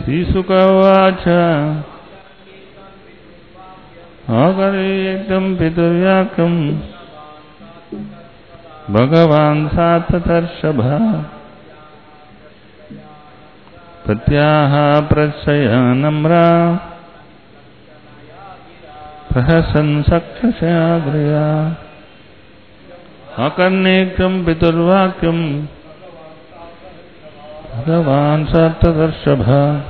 श्रीसुकवाच अकरेक्तं पितुर्याकम् भगवान् साततर्षभ प्रत्याह प्रशय नम्रा प्रहसन् सक्तशयाग्रया अकर्णेक्तं पितुर्वाक्यं भगवान् साततर्षभ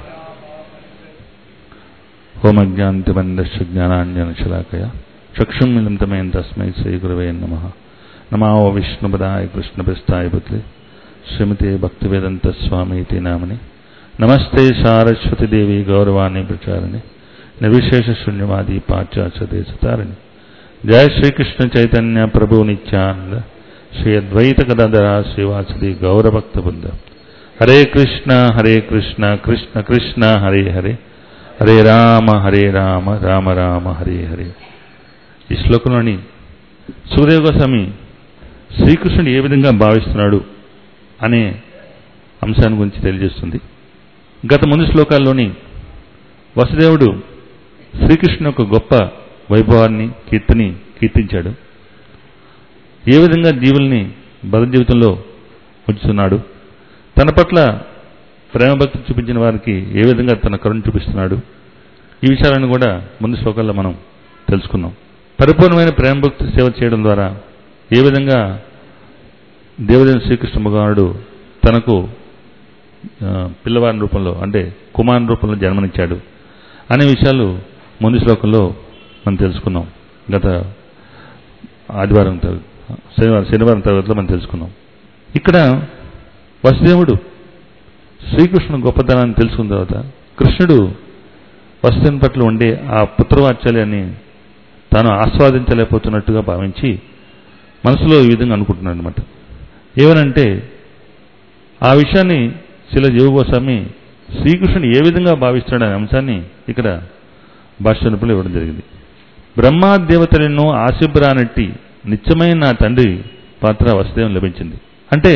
होमज्ञान्तिबन्धस्य ज्ञानाञ्जनशलाकया चक्षुमिलिन्तमेन तस्मै श्रीगुरवे नमः नमावो विष्णुपदाय कृष्णप्रस्थाय पुत्रे श्रीमते भक्तिवेदन्तस्वामीति नामनि नमस्ते सारस्वतीदेवी गौरवाणी प्रचारिणे निर्विशेषशून्यवादी पाश्चात्यदेशतारिणि जय श्रीकृष्ण चैतन्य प्रभु नित्यानंद श्री अद्वैत गदाधरा श्रीवासदि गौरभक्तबुद्ध हरे कृष्ण हरे कृष्ण कृष्ण कृष्ण हरे हरे హరే రామ హరే రామ రామ రామ హరే హరే ఈ శ్లోకంలోని సుఖదేవ గోస్వామి శ్రీకృష్ణుడు ఏ విధంగా భావిస్తున్నాడు అనే అంశాన్ని గురించి తెలియజేస్తుంది గత ముందు శ్లోకాల్లోని వసుదేవుడు శ్రీకృష్ణుని యొక్క గొప్ప వైభవాన్ని కీర్తిని కీర్తించాడు ఏ విధంగా జీవుల్ని బద జీవితంలో ఉంచుతున్నాడు తన పట్ల ప్రేమభక్తి చూపించిన వారికి ఏ విధంగా తన కరుణ చూపిస్తున్నాడు ఈ విషయాలను కూడా ముందు శ్లోకాల్లో మనం తెలుసుకున్నాం పరిపూర్ణమైన ప్రేమభక్తి సేవ చేయడం ద్వారా ఏ విధంగా దేవదేవ శ్రీకృష్ణ భగవానుడు తనకు పిల్లవారి రూపంలో అంటే కుమారుని రూపంలో జన్మనిచ్చాడు అనే విషయాలు ముందు శ్లోకంలో మనం తెలుసుకున్నాం గత ఆదివారం శనివారం శనివారం తరగతిలో మనం తెలుసుకున్నాం ఇక్కడ వసుదేవుడు శ్రీకృష్ణుడు గొప్పతనాన్ని తెలుసుకున్న తర్వాత కృష్ణుడు వసుదేవుని పట్ల ఉండే ఆ పుత్రవాత్సల్యాన్ని తాను ఆస్వాదించలేకపోతున్నట్టుగా భావించి మనసులో ఈ విధంగా అనుకుంటున్నాడు అనమాట ఏమనంటే ఆ విషయాన్ని శిల జీవగోస్వామి శ్రీకృష్ణుడు ఏ విధంగా భావిస్తున్నాడు అనే అంశాన్ని ఇక్కడ భాష్యరూపంలో ఇవ్వడం జరిగింది బ్రహ్మాదేవతలను ఆశిబ్రానట్టి నిత్యమైన నా తండ్రి పాత్ర వసుదేవం లభించింది అంటే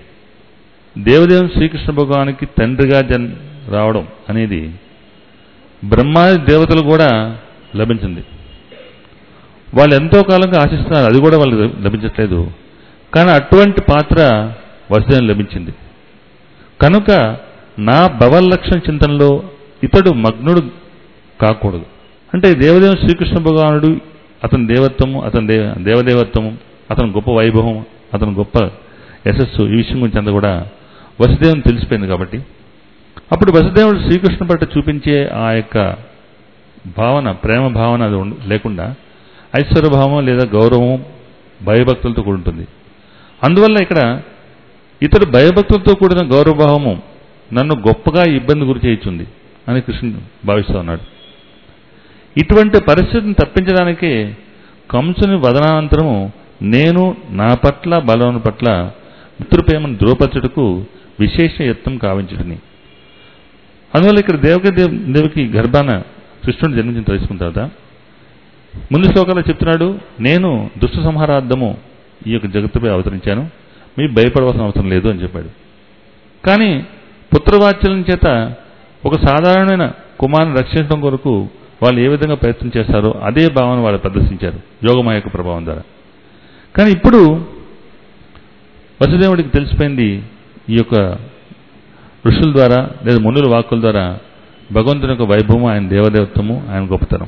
దేవదేవం శ్రీకృష్ణ భగవానికి తండ్రిగా జన్ రావడం అనేది బ్రహ్మాది దేవతలు కూడా లభించింది వాళ్ళు ఎంతో కాలంగా ఆశిస్తున్నారు అది కూడా వాళ్ళకి లభించట్లేదు కానీ అటువంటి పాత్ర వసుదేవం లభించింది కనుక నా భవల్లక్షణ చింతనలో ఇతడు మగ్నుడు కాకూడదు అంటే దేవదేవం శ్రీకృష్ణ భగవానుడు అతని దేవత్వము అతని దేవ దేవదేవత్వము అతని గొప్ప వైభవం అతని గొప్ప యశస్సు ఈ విషయం గురించి అంతా కూడా వసుదేవుని తెలిసిపోయింది కాబట్టి అప్పుడు వసుదేవుడు శ్రీకృష్ణ పట్ల చూపించే ఆ యొక్క భావన ప్రేమ భావన అది లేకుండా ఐశ్వర్యభావం లేదా గౌరవం భయభక్తులతో కూడి ఉంటుంది అందువల్ల ఇక్కడ ఇతడు భయభక్తులతో కూడిన గౌరవభావము నన్ను గొప్పగా ఇబ్బంది గురి చేయించుంది అని కృష్ణుడు భావిస్తూ ఉన్నాడు ఇటువంటి పరిస్థితిని తప్పించడానికే కంసుని వదనానంతరము నేను నా పట్ల బలవని పట్ల మిత్రుప్రేమను ధృవపరచుటకు విశేష యత్నం కావించుటని అందువల్ల ఇక్కడ దేవకి దేవికి గర్భాన కృష్ణుడు జన్మించిన తెలుసుకున్న తర్వాత ముందు శ్లోకాల్లో చెప్తున్నాడు నేను దుష్ట సంహారార్థము ఈ యొక్క జగత్తుపై అవతరించాను మీ భయపడవలసిన అవసరం లేదు అని చెప్పాడు కానీ పుత్రవాత్సల్యం చేత ఒక సాధారణమైన కుమారుని రక్షించడం కొరకు వాళ్ళు ఏ విధంగా ప్రయత్నం చేస్తారో అదే భావన వాళ్ళు ప్రదర్శించారు యోగమాయ యొక్క ప్రభావం ద్వారా కానీ ఇప్పుడు వసుదేవుడికి తెలిసిపోయింది ఈ యొక్క ఋషుల ద్వారా లేదా మునుల వాక్కుల ద్వారా భగవంతుని యొక్క వైభవం ఆయన దేవదేవత్వము ఆయన గొప్పతనం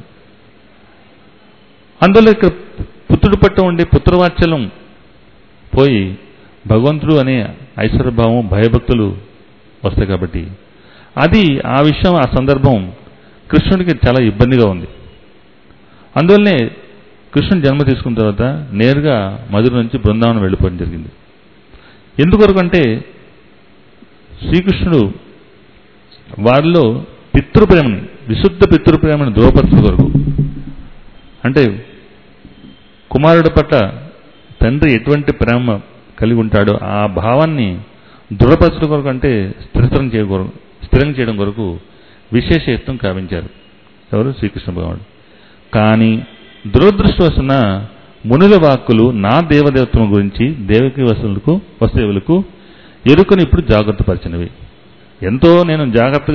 అందులో ఇక్కడ పుత్రుడు పట్ల ఉండే పుత్రవాత్సల్యం పోయి భగవంతుడు అనే ఐశ్వర్యభావం భయభక్తులు వస్తాయి కాబట్టి అది ఆ విషయం ఆ సందర్భం కృష్ణుడికి చాలా ఇబ్బందిగా ఉంది అందువల్లనే కృష్ణుని జన్మ తీసుకున్న తర్వాత నేరుగా మధుర నుంచి బృందావనం వెళ్ళిపోవడం జరిగింది ఎందుకొరకు అంటే శ్రీకృష్ణుడు వారిలో పితృప్రేమని విశుద్ధ పితృప్రేమని దృఢపరచడం కొరకు అంటే కుమారుడి పట్ల తండ్రి ఎటువంటి ప్రేమ కలిగి ఉంటాడో ఆ భావాన్ని దృఢపరచడం కొరకు అంటే స్థిరతరం చేయకూడదు స్థిరం చేయడం కొరకు విశేష యత్నం కావించారు ఎవరు శ్రీకృష్ణ భగవానుడు కానీ దురదృష్టవశన మునుల వాక్కులు నా దేవదేవత్వం గురించి దేవకి వసులకు వసుదేవులకు ఎరుకని ఇప్పుడు జాగ్రత్త పరిచినవి ఎంతో నేను జాగ్రత్తగా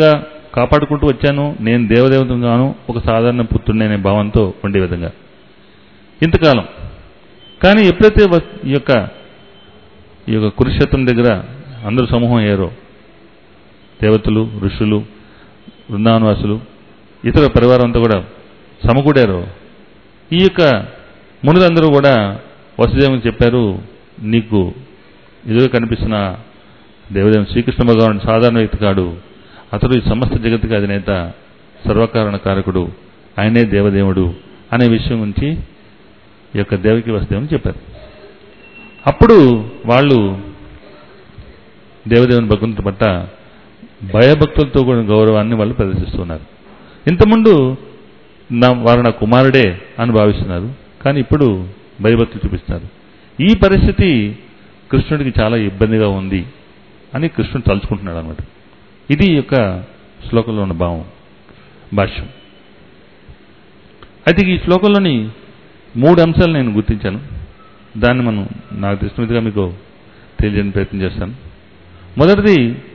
కాపాడుకుంటూ వచ్చాను నేను దేవదేవతగాను ఒక సాధారణ పుత్రుడిని అనే భావంతో ఉండే విధంగా ఇంతకాలం కానీ ఎప్పుడైతే వ- ఈ యొక్క ఈ యొక్క కురుక్షేత్రం దగ్గర అందరూ సమూహం అయ్యారో దేవతలు ఋషులు బృందావనవాసులు ఇతర పరివారం అంతా కూడా సమకూడారు ఈ యొక్క మునులందరూ కూడా వసుదేవునికి చెప్పారు నీకు ఎదురు కనిపిస్తున్న దేవదేవుని శ్రీకృష్ణ భగవానుడు సాధారణ వ్యక్తి కాడు అతడు ఈ సమస్త జగత్తుకి అధినేత సర్వకారణ కారకుడు ఆయనే దేవదేవుడు అనే విషయం గురించి ఈ యొక్క దేవకి వసుదేవుని చెప్పారు అప్పుడు వాళ్ళు దేవదేవుని భగవంతుడి పట్ల భయభక్తులతో కూడిన గౌరవాన్ని వాళ్ళు ప్రదర్శిస్తున్నారు ఇంతకుముందు నా వారు నా కుమారుడే అని భావిస్తున్నారు కానీ ఇప్పుడు భయభక్తులు చూపిస్తున్నారు ఈ పరిస్థితి కృష్ణుడికి చాలా ఇబ్బందిగా ఉంది అని కృష్ణుడు తలుచుకుంటున్నాడు అనమాట ఇది ఈ యొక్క శ్లోకంలో ఉన్న భావం భాష్యం అయితే ఈ శ్లోకంలోని మూడు అంశాలు నేను గుర్తించాను దాన్ని మనం నాకు తెలిసినదిగా మీకు తెలియజేయడానికి ప్రయత్నం చేస్తాను మొదటిది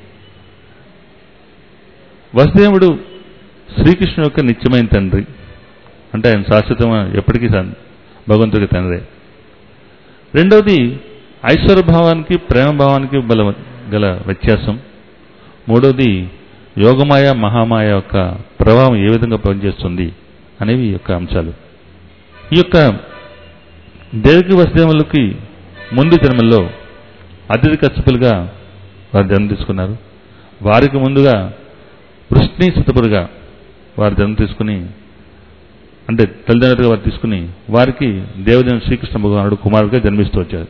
వసుదేవుడు శ్రీకృష్ణుడు యొక్క నిత్యమైన తండ్రి అంటే ఆయన శాశ్వతమైన ఎప్పటికీ తం- భగవంతుడికి తండ్రే రెండవది ఐశ్వర్యభావానికి ప్రేమభావానికి బల గల వ్యత్యాసం మూడవది యోగమాయ మహామాయ యొక్క ప్రభావం ఏ విధంగా పనిచేస్తుంది అనేవి ఈ యొక్క అంశాలు ఈ యొక్క దేవికి వసుదేవులకి ముందు జన్మల్లో అతిథి కశ్యపులుగా వారు జన్మ తీసుకున్నారు వారికి ముందుగా వృష్ణి సుతపురుగా వారు జన్మ తీసుకుని అంటే తల్లిదండ్రులుగా వారు తీసుకుని వారికి దేవదేవుని శ్రీకృష్ణ భగవానుడు కుమారుడిగా జన్మిస్తూ వచ్చారు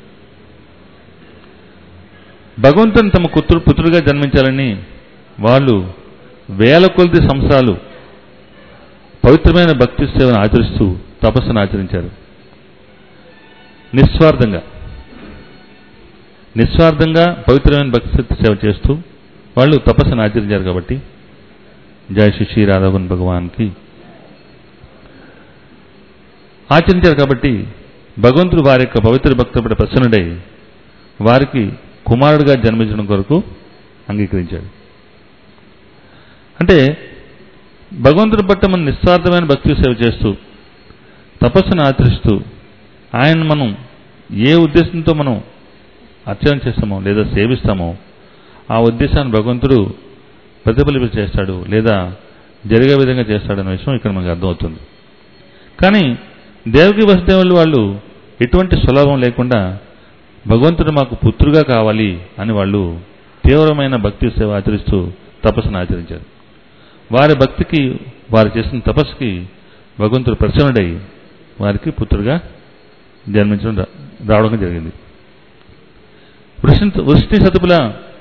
భగవంతుని తమ పుత్రుడు పుత్రుడిగా జన్మించాలని వాళ్ళు వేల కొలది సంవత్సరాలు పవిత్రమైన భక్తి సేవను ఆచరిస్తూ తపస్సును ఆచరించారు నిస్వార్థంగా నిస్వార్థంగా పవిత్రమైన భక్తి సేవ చేస్తూ వాళ్ళు తపస్సును ఆచరించారు కాబట్టి జయ శ్రీ శ్రీ రాధవన్ భగవాన్కి ఆచరించారు కాబట్టి భగవంతుడు వారి యొక్క పవిత్ర భక్తులపై ప్రసన్నుడై వారికి కుమారుడిగా జన్మించడం కొరకు అంగీకరించాడు అంటే భగవంతుడి పట్ల మనం నిస్వార్థమైన భక్తి సేవ చేస్తూ తపస్సును ఆచరిస్తూ ఆయన మనం ఏ ఉద్దేశంతో మనం అర్చన చేస్తామో లేదా సేవిస్తామో ఆ ఉద్దేశాన్ని భగవంతుడు ప్రతిఫలింప చేస్తాడు లేదా జరిగే విధంగా చేస్తాడనే విషయం ఇక్కడ మనకు అర్థమవుతుంది కానీ దేవకి వసుదేవులు వాళ్ళు ఎటువంటి సులభం లేకుండా భగవంతుడు మాకు పుత్రుగా కావాలి అని వాళ్ళు తీవ్రమైన భక్తి సేవ ఆచరిస్తూ తపస్సును ఆచరించారు వారి భక్తికి వారు చేసిన తపస్సుకి భగవంతుడు ప్రసన్నుడై వారికి పుత్రుడుగా జన్మించడం రా- రావడం జరిగింది వృష్ణి వృష్ణి సతుపుల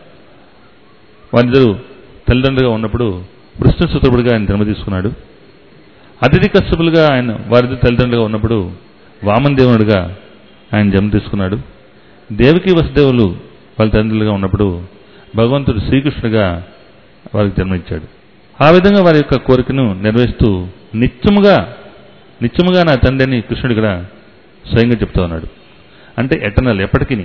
వారిద్దరు తల్లిదండ్రులుగా ఉన్నప్పుడు వృష్ణి సతుపుడుగా ఆయన జన్మ తీసుకున్నాడు అతిథి కశ్యపులుగా ఆయన వారిద్దరు తల్లిదండ్రులుగా ఉన్నప్పుడు వామన్ దేవునుడిగా ఆయన జన్మ తీసుకున్నాడు దేవకి వసుదేవులు వాళ్ళ తండ్రులుగా ఉన్నప్పుడు భగవంతుడు శ్రీకృష్ణుడిగా వారికి జన్మించాడు ఆ విధంగా వారి యొక్క కోరికను నెరవేరుస్తూ నిత్యముగా నిత్యముగా నా తండ్రిని కృష్ణుడు ఇక్కడ స్వయంగా చెప్తా ఉన్నాడు అంటే ఎటర్నల్ ఎప్పటికీ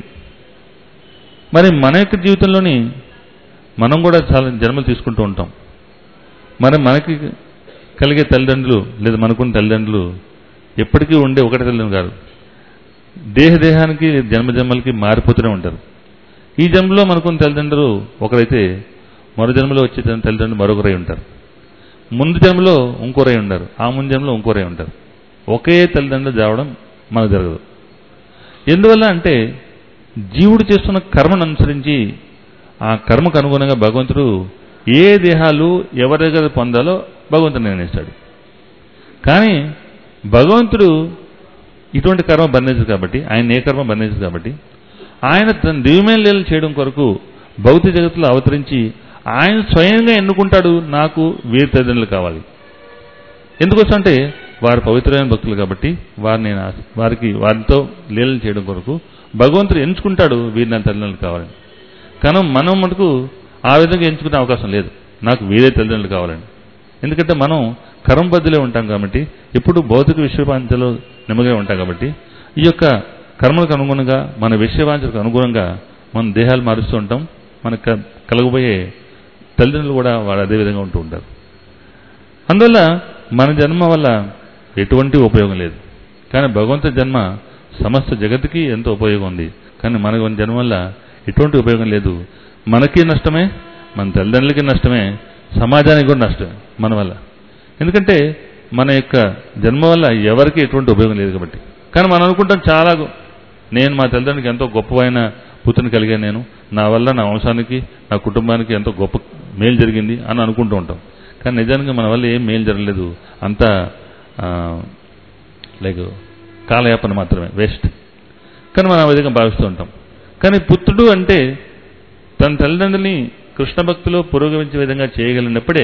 మరి మన యొక్క జీవితంలోని మనం కూడా చాలా జన్మలు తీసుకుంటూ ఉంటాం మరి మనకి కలిగే తల్లిదండ్రులు లేదా మనకున్న తల్లిదండ్రులు ఎప్పటికీ ఉండే ఒకటి తల్లిదండ్రులు కాదు దేహ దేహానికి జన్మ జన్మలకి మారిపోతూనే ఉంటారు ఈ జన్మలో మనకున్న తల్లిదండ్రులు ఒకరైతే మరో జన్మలో వచ్చే తన తల్లిదండ్రులు మరొకరై ఉంటారు ముందు జన్మలో ఇంకోరై ఉంటారు ఆ ముందు జన్మలో ఇంకోరై ఉంటారు ఒకే తల్లిదండ్రులు జావడం మనకు జరగదు ఎందువల్ల అంటే జీవుడు చేస్తున్న కర్మను అనుసరించి ఆ కర్మకు అనుగుణంగా భగవంతుడు ఏ దేహాలు ఎవరి దగ్గర పొందాలో భగవంతుడు నిర్ణయిస్తాడు కానీ భగవంతుడు ఇటువంటి కర్మ బంధించదు కాబట్టి ఆయన ఏ కర్మ బంధించదు కాబట్టి ఆయన తన దివ్యమైన లీలలు చేయడం కొరకు భౌతిక జగత్తులో అవతరించి ఆయన స్వయంగా ఎన్నుకుంటాడు నాకు వీరి తల్లిదండ్రులు కావాలి ఎందుకోసం అంటే వారు పవిత్రమైన భక్తులు కాబట్టి వారిని నేను ఆశ- వారికి వారితో లీలలు చేయడం కొరకు భగవంతుడు ఎంచుకుంటాడు వీరి నా తల్లిదండ్రులు కావాలని కానీ మనం మటుకు ఆ విధంగా ఎంచుకునే అవకాశం లేదు నాకు వీరే తల్లిదండ్రులు కావాలని ఎందుకంటే మనం కర్మబద్దులే ఉంటాం కాబట్టి ఎప్పుడు భౌతిక విశ్వవాంఛలో నిమ్మగా ఉంటాం కాబట్టి ఈ యొక్క కర్మలకు అనుగుణంగా మన విషయవాంఛలకు అనుగుణంగా మనం దేహాలు మారుస్తూ ఉంటాం మనకు క- కలగబోయే తల్లిదండ్రులు కూడా వాళ్ళు అదే విధంగా ఉంటూ ఉంటారు అందువల్ల మన జన్మ వల్ల ఎటువంటి ఉపయోగం లేదు కానీ భగవంతుడి జన్మ సమస్త జగత్తుకి ఎంతో ఉపయోగం ఉంది కానీ మన జన్మ వల్ల ఎటువంటి ఉపయోగం లేదు మనకి నష్టమే మన తల్లిదండ్రులకి నష్టమే సమాజానికి కూడా నష్టమే మన వల్ల ఎందుకంటే మన యొక్క జన్మ వల్ల ఎవరికి ఎటువంటి ఉపయోగం లేదు కాబట్టి కానీ మనం అనుకుంటాం చాలా గొ- నేను మా తల్లిదండ్రులకి ఎంతో గొప్పమైన పుత్రుని కలిగాను నేను నా వల్ల నా వంశానికి నా కుటుంబానికి ఎంతో గొప్ప మేలు జరిగింది అని అనుకుంటూ ఉంటాం కానీ నిజానికి మన వల్ల ఏం మేలు జరగలేదు అంతా లైక్ కాలయాపన మాత్రమే వేస్ట్ కానీ మనం ఆ విధంగా భావిస్తూ ఉంటాం కానీ పుత్రుడు అంటే తన తల్లిదండ్రుల్ని కృష్ణ భక్తిలో పురోగమించే విధంగా చేయగలిగినప్పుడే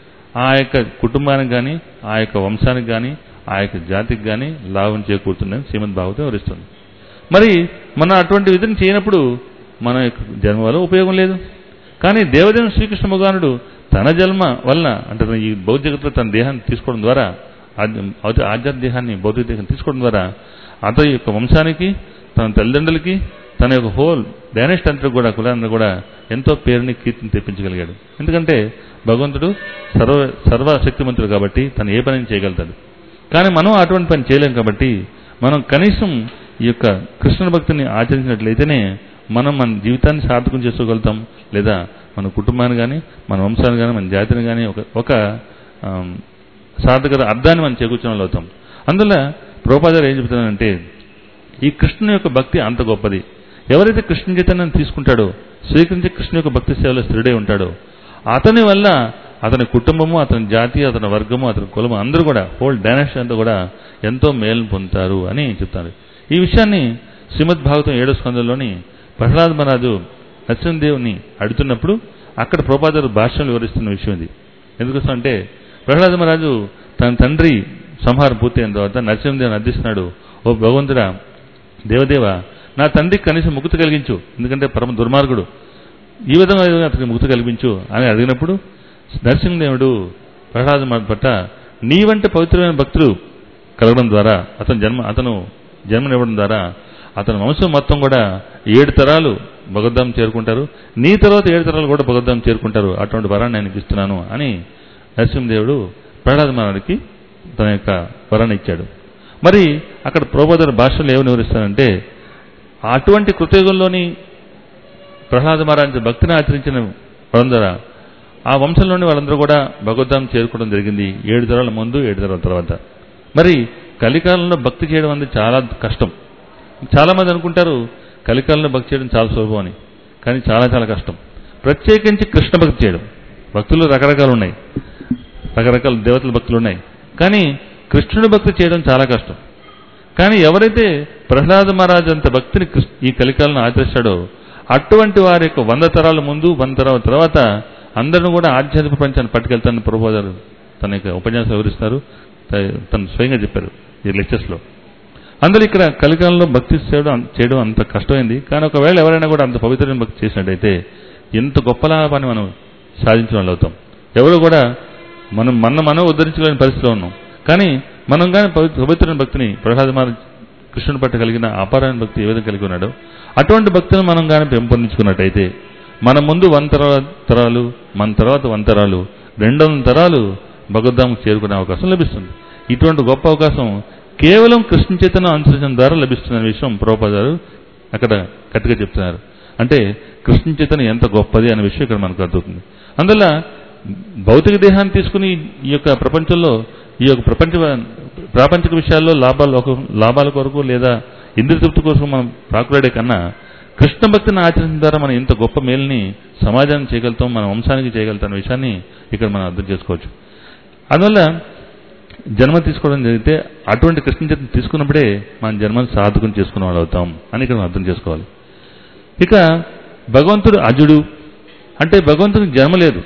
ఆ యొక్క కుటుంబానికి కానీ ఆ యొక్క వంశానికి కానీ ఆ యొక్క జాతికి కానీ లాభం చేకూరుతుందని శ్రీమద్ భాగవతం వివరిస్తుంది మరి మనం అటువంటి విధిని చేయనప్పుడు మన యొక్క జన్మ వల్ల ఉపయోగం లేదు కానీ దేవదేవుని శ్రీకృష్ణ భగవానుడు తన జన్మ వలన అంటే తన ఈ భౌతిక జగత్తులో తన దేహాన్ని తీసుకోవడం ద్వారా ఆధ్య- ఆధ్య- ఆధ్యాత్మిక దేహాన్ని భౌతిక దేహాన్ని తీసుకోవడం ద్వారా అతని యొక్క వంశానికి తన తల్లిదండ్రులకి తన యొక్క హోల్ డైనెస్ట్ అంతా కూడా కులాన్ని కూడా ఎంతో పేరుని కీర్తిని తెప్పించగలిగాడు ఎందుకంటే భగవంతుడు సర్వ సర్వశక్తిమంతుడు కాబట్టి తను ఏ పని చేయగలుగుతాడు కానీ మనం అటువంటి పని చేయలేం కాబట్టి మనం కనీసం ఈ యొక్క కృష్ణ భక్తిని ఆచరించినట్లయితేనే మనం మన జీవితాన్ని సార్థకం చేసుకోగలుగుతాం లేదా మన కుటుంబాన్ని కానీ మన వంశాన్ని కానీ మన జాతిని కానీ ఒక ఒక ఆమ్, సార్థకత అర్థాన్ని మనం చేకూర్చిన వాళ్ళు అవుతాం అందువల్ల ప్రోపాదారు ఏం చెబుతున్నానంటే ఈ కృష్ణుని యొక్క భక్తి అంత గొప్పది ఎవరైతే కృష్ణ చైతన్యాన్ని తీసుకుంటాడో స్వీకరించి కృష్ణ యొక్క భక్తి సేవలో స్థిరుడై ఉంటాడో అతని వల్ల అతని కుటుంబము అతని జాతి అతని వర్గము అతని కులము అందరూ కూడా హోల్ డైనాసిటీ అంతా కూడా ఎంతో మేలును పొందుతారు అని చెప్తారు ఈ విషయాన్ని శ్రీమద్ భాగవతం ఏడో స్కందంలోని ప్రహ్లాద్ మహారాజు నరసింహదేవుని అడుగుతున్నప్పుడు అక్కడ ప్రోపాదారు భాష్యంలో వివరిస్తున్న విషయం ఇది ఎందుకోసం అంటే ప్రహ్లాద మహారాజు తన తండ్రి సంహారం పూర్తయిన తర్వాత నరసింహదేవుని అర్థిస్తున్నాడు ఓ భగవంతుడా దేవదేవ నా తండ్రికి కనీసం ముక్తి కలిగించు ఎందుకంటే పరమ దుర్మార్గుడు ఈ విధంగా అతనికి ముక్తి కల్పించు అని అడిగినప్పుడు నరసింహదేవుడు ప్రహ్లాద మహారాజు పట్ల నీ వంటి పవిత్రమైన భక్తులు కలగడం ద్వారా అతను జన్మ అతను జన్మనివ్వడం ద్వారా అతని వంశం మొత్తం కూడా ఏడు తరాలు భగవద్ధాం చేరుకుంటారు నీ తర్వాత ఏడు తరాలు కూడా భగవద్ధాం చేరుకుంటారు అటువంటి వరాన్ని నేను ఇస్తున్నాను అని నరసింహదేవుడు ప్రహ్లాద మహారాజుకి తన యొక్క వరాన్ని ఇచ్చాడు మరి అక్కడ ప్రోబోధన భాషలో ఏమని వివరిస్తానంటే అటువంటి కృతయుగంలోని ప్రహ్లాద మహారాజు భక్తిని ఆచరించిన వాళ్ళందరూ ఆ వంశంలోని వాళ్ళందరూ కూడా భగవద్ధాం చేరుకోవడం జరిగింది ఏడు తరాల ముందు ఏడు తరాల తర్వాత మరి కలికాలంలో భక్తి చేయడం అనేది చాలా కష్టం చాలా మంది అనుకుంటారు కలికాలంలో భక్తి చేయడం చాలా సులభం అని కానీ చాలా చాలా కష్టం ప్రత్యేకించి కృష్ణ భక్తి చేయడం భక్తులు రకరకాలు ఉన్నాయి రకరకాల దేవతల భక్తులు ఉన్నాయి కానీ కృష్ణుడి భక్తి చేయడం చాలా కష్టం కానీ ఎవరైతే ప్రహ్లాద మహారాజు అంత భక్తిని కృష్ణ- ఈ కలికాలను ఆచరిస్తాడో అటువంటి వారి యొక్క వంద తరాల ముందు వంద తరాల తర్వాత అందరిని కూడా ఆధ్యాత్మిక ప్రపంచాన్ని పట్టుకెళ్తానని ప్రభువారు తన యొక్క ఉపన్యాసం వివరిస్తారు త- తను స్వయంగా చెప్పారు ఈ లెక్చర్స్లో అందరూ ఇక్కడ కలికాలంలో భక్తి చేయడం అం- చేయడం అంత కష్టమైంది కానీ ఒకవేళ ఎవరైనా కూడా అంత పవిత్రమైన భక్తి చేసినట్టయితే ఎంత గొప్ప లాభాన్ని మనం సాధించిన వాళ్ళు అవుతాం ఎవరు కూడా మనం మన మనం ఉద్ధరించలేని పరిస్థితిలో ఉన్నాం కానీ మనం కానీ పవి- పవిత్రమైన భక్తిని ప్రహ్లాద మహారాజ్ కృష్ణుని పట్ల కలిగిన అపారమైన భక్తి ఏ విధంగా కలిగి ఉన్నాడో అటువంటి భక్తిని మనం కానీ పెంపొందించుకున్నట్టయితే మన ముందు వంద తరాల తరాలు మన తర్వాత వంద తరాలు రెండు వందల తరాలు భగవద్ధామకు చేరుకునే అవకాశం లభిస్తుంది ఇటువంటి గొప్ప అవకాశం కేవలం కృష్ణ చైతన్యం అనుసరించడం ద్వారా లభిస్తున్న విషయం ప్రోపదారు అక్కడ గట్టిగా చెప్తున్నారు అంటే కృష్ణ చైతన్యం ఎంత గొప్పది అనే విషయం ఇక్కడ మనకు అర్థమవుతుంది అందువల్ల భౌతిక దేహాన్ని తీసుకుని ఈ యొక్క ప్రపంచంలో ఈ యొక్క ప్రపంచ ప్రాపంచిక విషయాల్లో లాభాల ఒక- లాభాల కొరకు లేదా ఇంద్రియ తృప్తి కోసం మనం ప్రాకులాడే కన్నా కృష్ణ భక్తిని ఆచరించడం ద్వారా మనం ఇంత గొప్ప మేలుని సమాజానికి చేయగలుగుతాం మన వంశానికి చేయగలుగుతాం అనే విషయాన్ని ఇక్కడ మనం అర్థం చేసుకోవచ్చు అందువల్ల జన్మ తీసుకోవడం జరిగితే అటువంటి కృష్ణ చైతన్యం తీసుకున్నప్పుడే మన జన్మను సాధకం చేసుకున్న వాళ్ళు అవుతాం అని ఇక్కడ మనం అర్థం చేసుకోవాలి ఇక భగవంతుడు అజుడు అంటే భగవంతుడికి జన్మ లేదు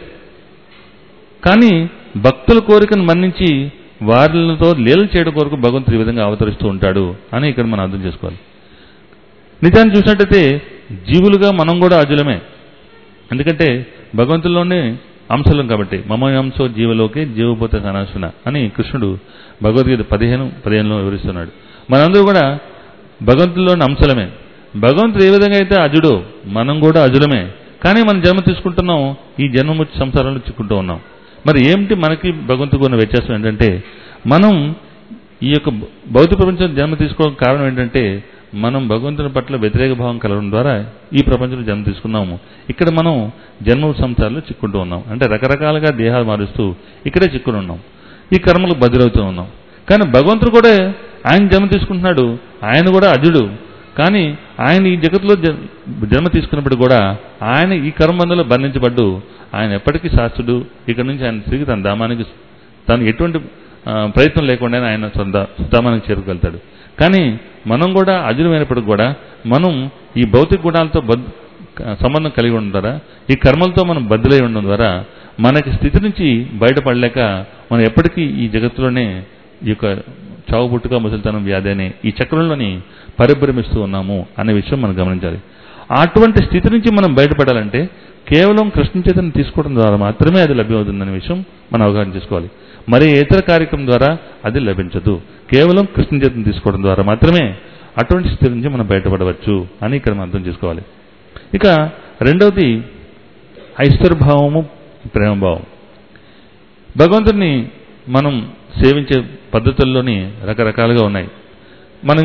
కానీ భక్తుల కోరికను మన్నించి వారితో లీలలు చేయడం కొరకు భగవంతుడు ఈ విధంగా అవతరిస్తూ ఉంటాడు అని ఇక్కడ మనం అర్థం చేసుకోవాలి నిజాన్ని చూసినట్టయితే జీవులుగా మనం కూడా అజులమే ఎందుకంటే భగవంతుల్లోనే అంశలం కాబట్టి మమ అంశో జీవలోకే జీవపోతే సనాశన అని కృష్ణుడు భగవద్గీత పదిహేను పదిహేనులో వివరిస్తున్నాడు మనందరూ కూడా భగవంతుల్లోని అంశలమే భగవంతుడు ఏ విధంగా అయితే అజుడో మనం కూడా అజులమే కానీ మనం జన్మ తీసుకుంటున్నాం ఈ జన్మముచ్చి సంసారంలో చిక్కుంటూ ఉన్నాం మరి ఏమిటి మనకి భగవంతుకు ఉన్న వ్యత్యాసం ఏంటంటే మనం ఈ యొక్క భౌతిక ప్రపంచం జన్మ తీసుకోవడం కారణం ఏంటంటే మనం భగవంతుని పట్ల వ్యతిరేక భావం కలగడం ద్వారా ఈ ప్రపంచంలో జన్మ తీసుకున్నాము ఇక్కడ మనం జన్మ సంసారంలో చిక్కుంటూ ఉన్నాం అంటే రకరకాలుగా దేహాలు మారుస్తూ ఇక్కడే చిక్కుని ఉన్నాం ఈ కర్మలకు బదులవుతూ ఉన్నాం కానీ భగవంతుడు కూడా ఆయన జన్మ తీసుకుంటున్నాడు ఆయన కూడా అజుడు కానీ ఆయన ఈ జగత్తులో జ- జన్మ తీసుకున్నప్పుడు కూడా ఆయన ఈ కర్మందులో బంధించబడ్డు ఆయన ఎప్పటికీ శాస్త్రుడు ఇక్కడ నుంచి ఆయన తిరిగి తన ధామానికి తను ఎటువంటి ఆ, ప్రయత్నం లేకుండా ఆయన సొంత ధామానికి చేరుకెళ్తాడు కానీ మనం కూడా అజురమైనప్పటికి కూడా మనం ఈ భౌతిక గుణాలతో బద్ సంబంధం కలిగి ఉండడం ద్వారా ఈ కర్మలతో మనం బద్దులై ఉండడం ద్వారా మనకి స్థితి నుంచి బయటపడలేక మనం ఎప్పటికీ ఈ జగత్తులోనే ఈ యొక్క చావు పుట్టుక ముసలితనం వ్యాధి అనే ఈ చక్రంలోని పరిభ్రమిస్తూ ఉన్నాము అనే విషయం మనం గమనించాలి అటువంటి స్థితి నుంచి మనం బయటపడాలంటే కేవలం కృష్ణ చైతన్యం తీసుకోవడం ద్వారా మాత్రమే అది లభ్యమవుతుందనే విషయం మనం అవగాహన చేసుకోవాలి మరి ఏ ఇతర కార్యక్రమం ద్వారా అది లభించదు కేవలం కృష్ణ చైతన్యం తీసుకోవడం ద్వారా మాత్రమే అటువంటి స్థితి నుంచి మనం బయటపడవచ్చు అని ఇక్కడ మనం అర్థం చేసుకోవాలి ఇక రెండవది ఐశ్వర్భావము ప్రేమభావం భగవంతుడిని మనం సేవించే పద్ధతుల్లోని రకరకాలుగా ఉన్నాయి మనం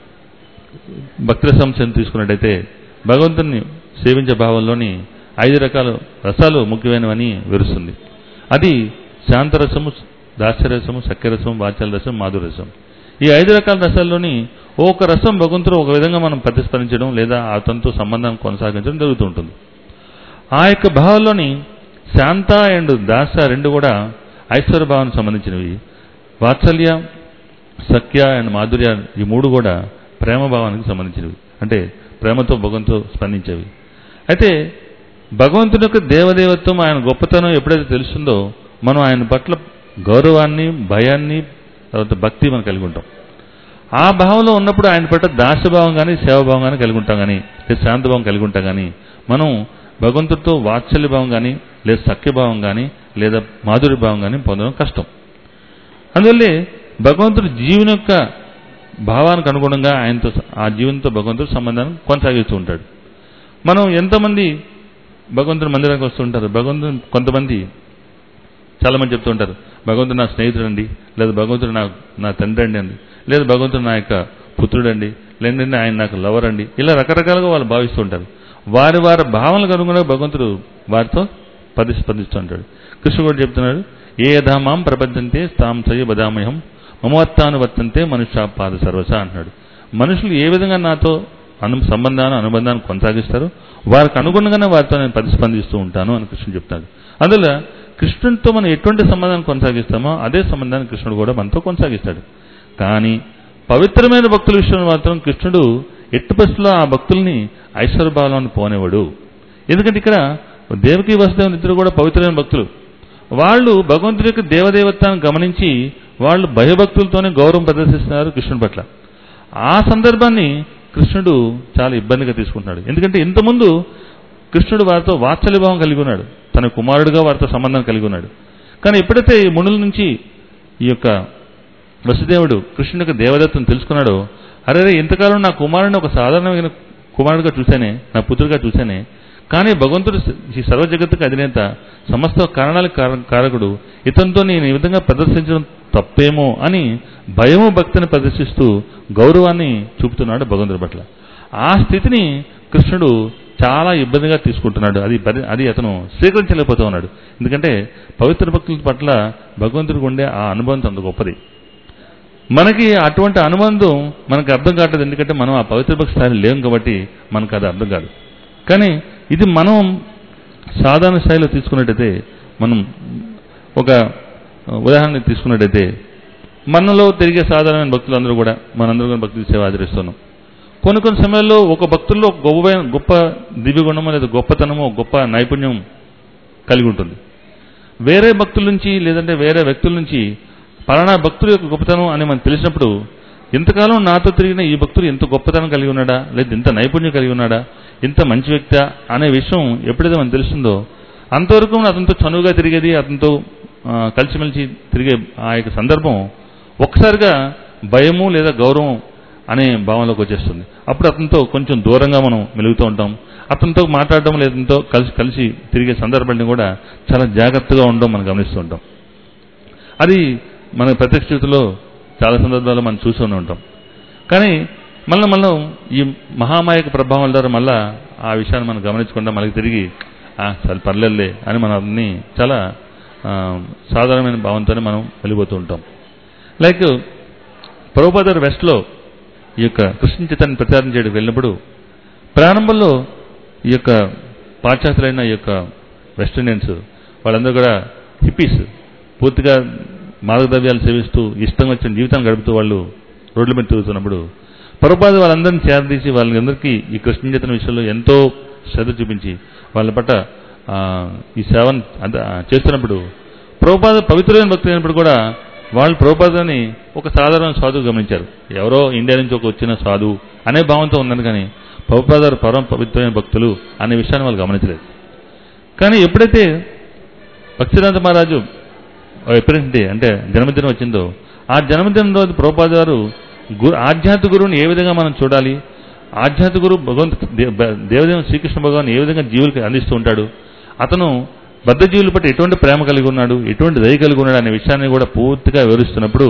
భక్తుల సంస్థను తీసుకున్నట్టయితే భగవంతుని సేవించే భావంలోని ఐదు రకాల రసాలు ముఖ్యమైనవని విరుస్తుంది అది శాంతరసము దాస్యరసము సఖ్యరసము వాచల రసం మాధురసం ఈ ఐదు రకాల రసాల్లోని ఒక రసం భగవంతుడు ఒక విధంగా మనం ప్రతిస్పందించడం లేదా అతనితో సంబంధం కొనసాగించడం జరుగుతూ ఉంటుంది ఆ యొక్క భావంలోని శాంత అండ్ దాస రెండు కూడా ఐశ్వర్య భావానికి సంబంధించినవి వాత్సల్య సఖ్య అండ్ మాధుర్య ఈ మూడు కూడా ప్రేమ భావానికి సంబంధించినవి అంటే ప్రేమతో భగవంతుతో స్పందించేవి అయితే భగవంతుని యొక్క దేవదేవత్వం ఆయన గొప్పతనం ఎప్పుడైతే తెలుస్తుందో మనం ఆయన పట్ల గౌరవాన్ని భయాన్ని తర్వాత భక్తి మనం కలిగి ఉంటాం ఆ భావంలో ఉన్నప్పుడు ఆయన పట్ల దాసభావం కానీ సేవభావం కానీ కలిగి ఉంటాం కానీ లేదా శాంతభావం కలిగి ఉంటాం కానీ మనం భగవంతుడితో వాత్సల్య భావం కానీ లేదా సఖ్యభావం కానీ లేదా మాధుర్య భావం కానీ పొందడం కష్టం అందువల్లే భగవంతుడు జీవుని యొక్క భావానికి అనుగుణంగా ఆయనతో ఆ జీవనంతో భగవంతుడు సంబంధాన్ని కొనసాగిస్తూ ఉంటాడు మనం ఎంతమంది భగవంతుని మందిరానికి వస్తుంటారు భగవంతుని కొంతమంది చాలా మంది చెప్తూ ఉంటారు భగవంతుడు నా స్నేహితుడు అండి లేదా భగవంతుడు నా నా తండ్రి అండి అండి లేదా భగవంతుడు నా యొక్క పుత్రుడు అండి లేదంటే ఆయన నాకు లవర్ అండి ఇలా రకరకాలుగా వాళ్ళు భావిస్తూ ఉంటారు వారి వారి భావనలకు అనుగుణంగా భగవంతుడు వారితో ప్రతిస్పందిస్తూ ఉంటాడు కృష్ణుడు కూడా చెప్తున్నాడు ఏ యథామాం ప్రపంచంతే తాం సయ బదామయం మమవత్తాను వర్తంతే మనుష్య పాద సర్వస అంటున్నాడు మనుషులు ఏ విధంగా నాతో అను సంబంధాన్ని అనుబంధాన్ని కొనసాగిస్తారు వారికి అనుగుణంగానే వారితో నేను ప్రతిస్పందిస్తూ ఉంటాను అని కృష్ణుడు చెప్తాడు అందువల్ల కృష్ణుడితో మనం ఎటువంటి సంబంధాన్ని కొనసాగిస్తామో అదే సంబంధాన్ని కృష్ణుడు కూడా మనతో కొనసాగిస్తాడు కానీ పవిత్రమైన భక్తుల విషయంలో మాత్రం కృష్ణుడు ఎట్టి పరిస్థితుల్లో ఆ భక్తుల్ని ఐశ్వర్యభావంలో పోనేవాడు ఎందుకంటే ఇక్కడ దేవకి వసుదేవుని ఇద్దరు కూడా పవిత్రమైన భక్తులు వాళ్ళు భగవంతుడి యొక్క దేవదేవత్వాన్ని గమనించి వాళ్ళు భయభక్తులతోనే గౌరవం ప్రదర్శిస్తున్నారు కృష్ణుడి పట్ల ఆ సందర్భాన్ని కృష్ణుడు చాలా ఇబ్బందిగా తీసుకుంటున్నాడు ఎందుకంటే ఇంతకుముందు కృష్ణుడు వారితో వాత్సల్యభావం కలిగి ఉన్నాడు తన కుమారుడుగా వారితో సంబంధం కలిగి ఉన్నాడు కానీ ఎప్పుడైతే ఈ మునుల నుంచి ఈ యొక్క వసుదేవుడు కృష్ణుడి యొక్క దేవదత్వం తెలుసుకున్నాడో అరే రే, ఇంతకాలం నా కుమారుడిని ఒక సాధారణమైన కుమారుడిగా చూశానే నా పుత్రుడిగా చూశానే కానీ భగవంతుడు ఈ సర్వ జగత్తుకు అధినేత సమస్త కారణాలకు కార- కారకుడు ఇతనితో నేను ఈ విధంగా ప్రదర్శించడం తప్పేమో అని భయము భక్తిని ప్రదర్శిస్తూ గౌరవాన్ని చూపుతున్నాడు భగవంతుడి పట్ల ఆ స్థితిని కృష్ణుడు చాలా ఇబ్బందిగా తీసుకుంటున్నాడు అది పరి- అది అతను స్వీకరించలేకపోతూ ఉన్నాడు ఎందుకంటే పవిత్ర భక్తుల పట్ల భగవంతుడికి ఉండే ఆ అనుభవం అంత గొప్పది మనకి అటువంటి అనుబంధం మనకు అర్థం కావట్లేదు ఎందుకంటే మనం ఆ పవిత్ర భక్తి స్థాయిలో లేం కాబట్టి మనకు అది అర్థం కాదు కానీ ఇది మనం సాధారణ స్థాయిలో తీసుకున్నట్టయితే మనం ఒక ఉదాహరణ తీసుకున్నట్టయితే మనలో తిరిగే సాధారణమైన భక్తులు అందరూ కూడా మనందరూ కూడా భక్తి సేవ ఆచరిస్తున్నాం కొన్ని కొన్ని సమయాల్లో ఒక భక్తుల్లో ఒక గొప్ప గొప్ప దివ్యగుణమో లేదా గొప్పతనమో గొప్ప నైపుణ్యం కలిగి ఉంటుంది వేరే భక్తుల నుంచి లేదంటే వేరే వ్యక్తుల నుంచి పలానా భక్తుల యొక్క గొప్పతనం అని మనకు తెలిసినప్పుడు ఇంతకాలం నాతో తిరిగిన ఈ భక్తుడు ఇంత గొప్పతనం కలిగి ఉన్నాడా లేదా ఇంత నైపుణ్యం కలిగి ఉన్నాడా ఇంత మంచి వ్యక్తి అనే విషయం ఎప్పుడైతే మనకు తెలుస్తుందో అంతవరకు అతనితో చనువుగా తిరిగేది అతనితో ఆ, కలిసిమెలిసి తిరిగే ఆ యొక్క సందర్భం ఒక్కసారిగా భయము లేదా గౌరవం అనే భావంలోకి వచ్చేస్తుంది అప్పుడు అతనితో కొంచెం దూరంగా మనం మెలుగుతూ ఉంటాం అతనితో మాట్లాడడం లేదంతో కలిసి కలిసి తిరిగే సందర్భాన్ని కూడా చాలా జాగ్రత్తగా ఉండడం మనం గమనిస్తూ ఉంటాం అది మన ప్రత్యక్ష జీవితంలో చాలా సందర్భాల్లో మనం చూస్తూనే ఉంటాం కానీ మళ్ళీ మనం ఈ మహామాయక ప్రభావం ద్వారా మళ్ళా ఆ విషయాన్ని మనం గమనించకుండా మనకి తిరిగి "ఆ, సరే పర్లేదులే అని మనం అన్ని చాలా ఆ, సాధారణమైన భావంతోనే మనం వెళ్ళిపోతూ ఉంటాం లైక్ ప్రభుపాదర్ వెస్ట్లో ఈ యొక్క కృష్ణ చిత్తాన్ని ప్రచారం చేయడానికి వెళ్ళినప్పుడు ప్రారంభంలో ఈ యొక్క పాశ్చాత్యులైన ఈ యొక్క వెస్ట్ ఇండియన్స్ వాళ్ళందరూ కూడా హిప్పీస్ పూర్తిగా మార్గద్రవ్యాలు సేవిస్తూ ఇష్టం వచ్చిన జీవితాన్ని గడుపుతూ వాళ్ళు రోడ్ల మీద తిరుగుతున్నప్పుడు ప్రభుపాద వాళ్ళందరినీ చేరదీసి వాళ్ళందరికీ ఈ కృష్ణ చేతన విషయంలో ఎంతో శ్రద్ధ చూపించి వాళ్ళ పట్ల ఆ, ఈ సేవను అంద- ఆ, చేస్తున్నప్పుడు ప్రభుపాద పవిత్రమైన భక్తులు అయినప్పుడు కూడా వాళ్ళు ప్రభుపాదని ఒక సాధారణ సాధువు గమనించారు ఎవరో ఇండియా నుంచి ఒక వచ్చిన సాధువు అనే భావంతో ఉన్నారు కానీ ప్రభుపాదారు పరమ పవిత్రమైన భక్తులు అనే విషయాన్ని వాళ్ళు గమనించలేదు కానీ ఎప్పుడైతే భక్తినాథ మహారాజు ఎప్పుడంటే అంటే జన్మదినం వచ్చిందో ఆ జన్మదినం రోజు ప్రభుపాద గారు గురు ఆధ్యాత్మిక గురువుని ఏ విధంగా మనం చూడాలి ఆధ్యాత్మిక గురువు భగవంతు దేవదేవుని శ్రీకృష్ణ భగవాన్ ఏ విధంగా జీవులకి అందిస్తూ ఉంటాడు అతను బద్ధ జీవుల పట్ల ఎటువంటి ప్రేమ కలిగి ఉన్నాడు ఎటువంటి దయ కలిగి ఉన్నాడు అనే విషయాన్ని కూడా పూర్తిగా వివరిస్తున్నప్పుడు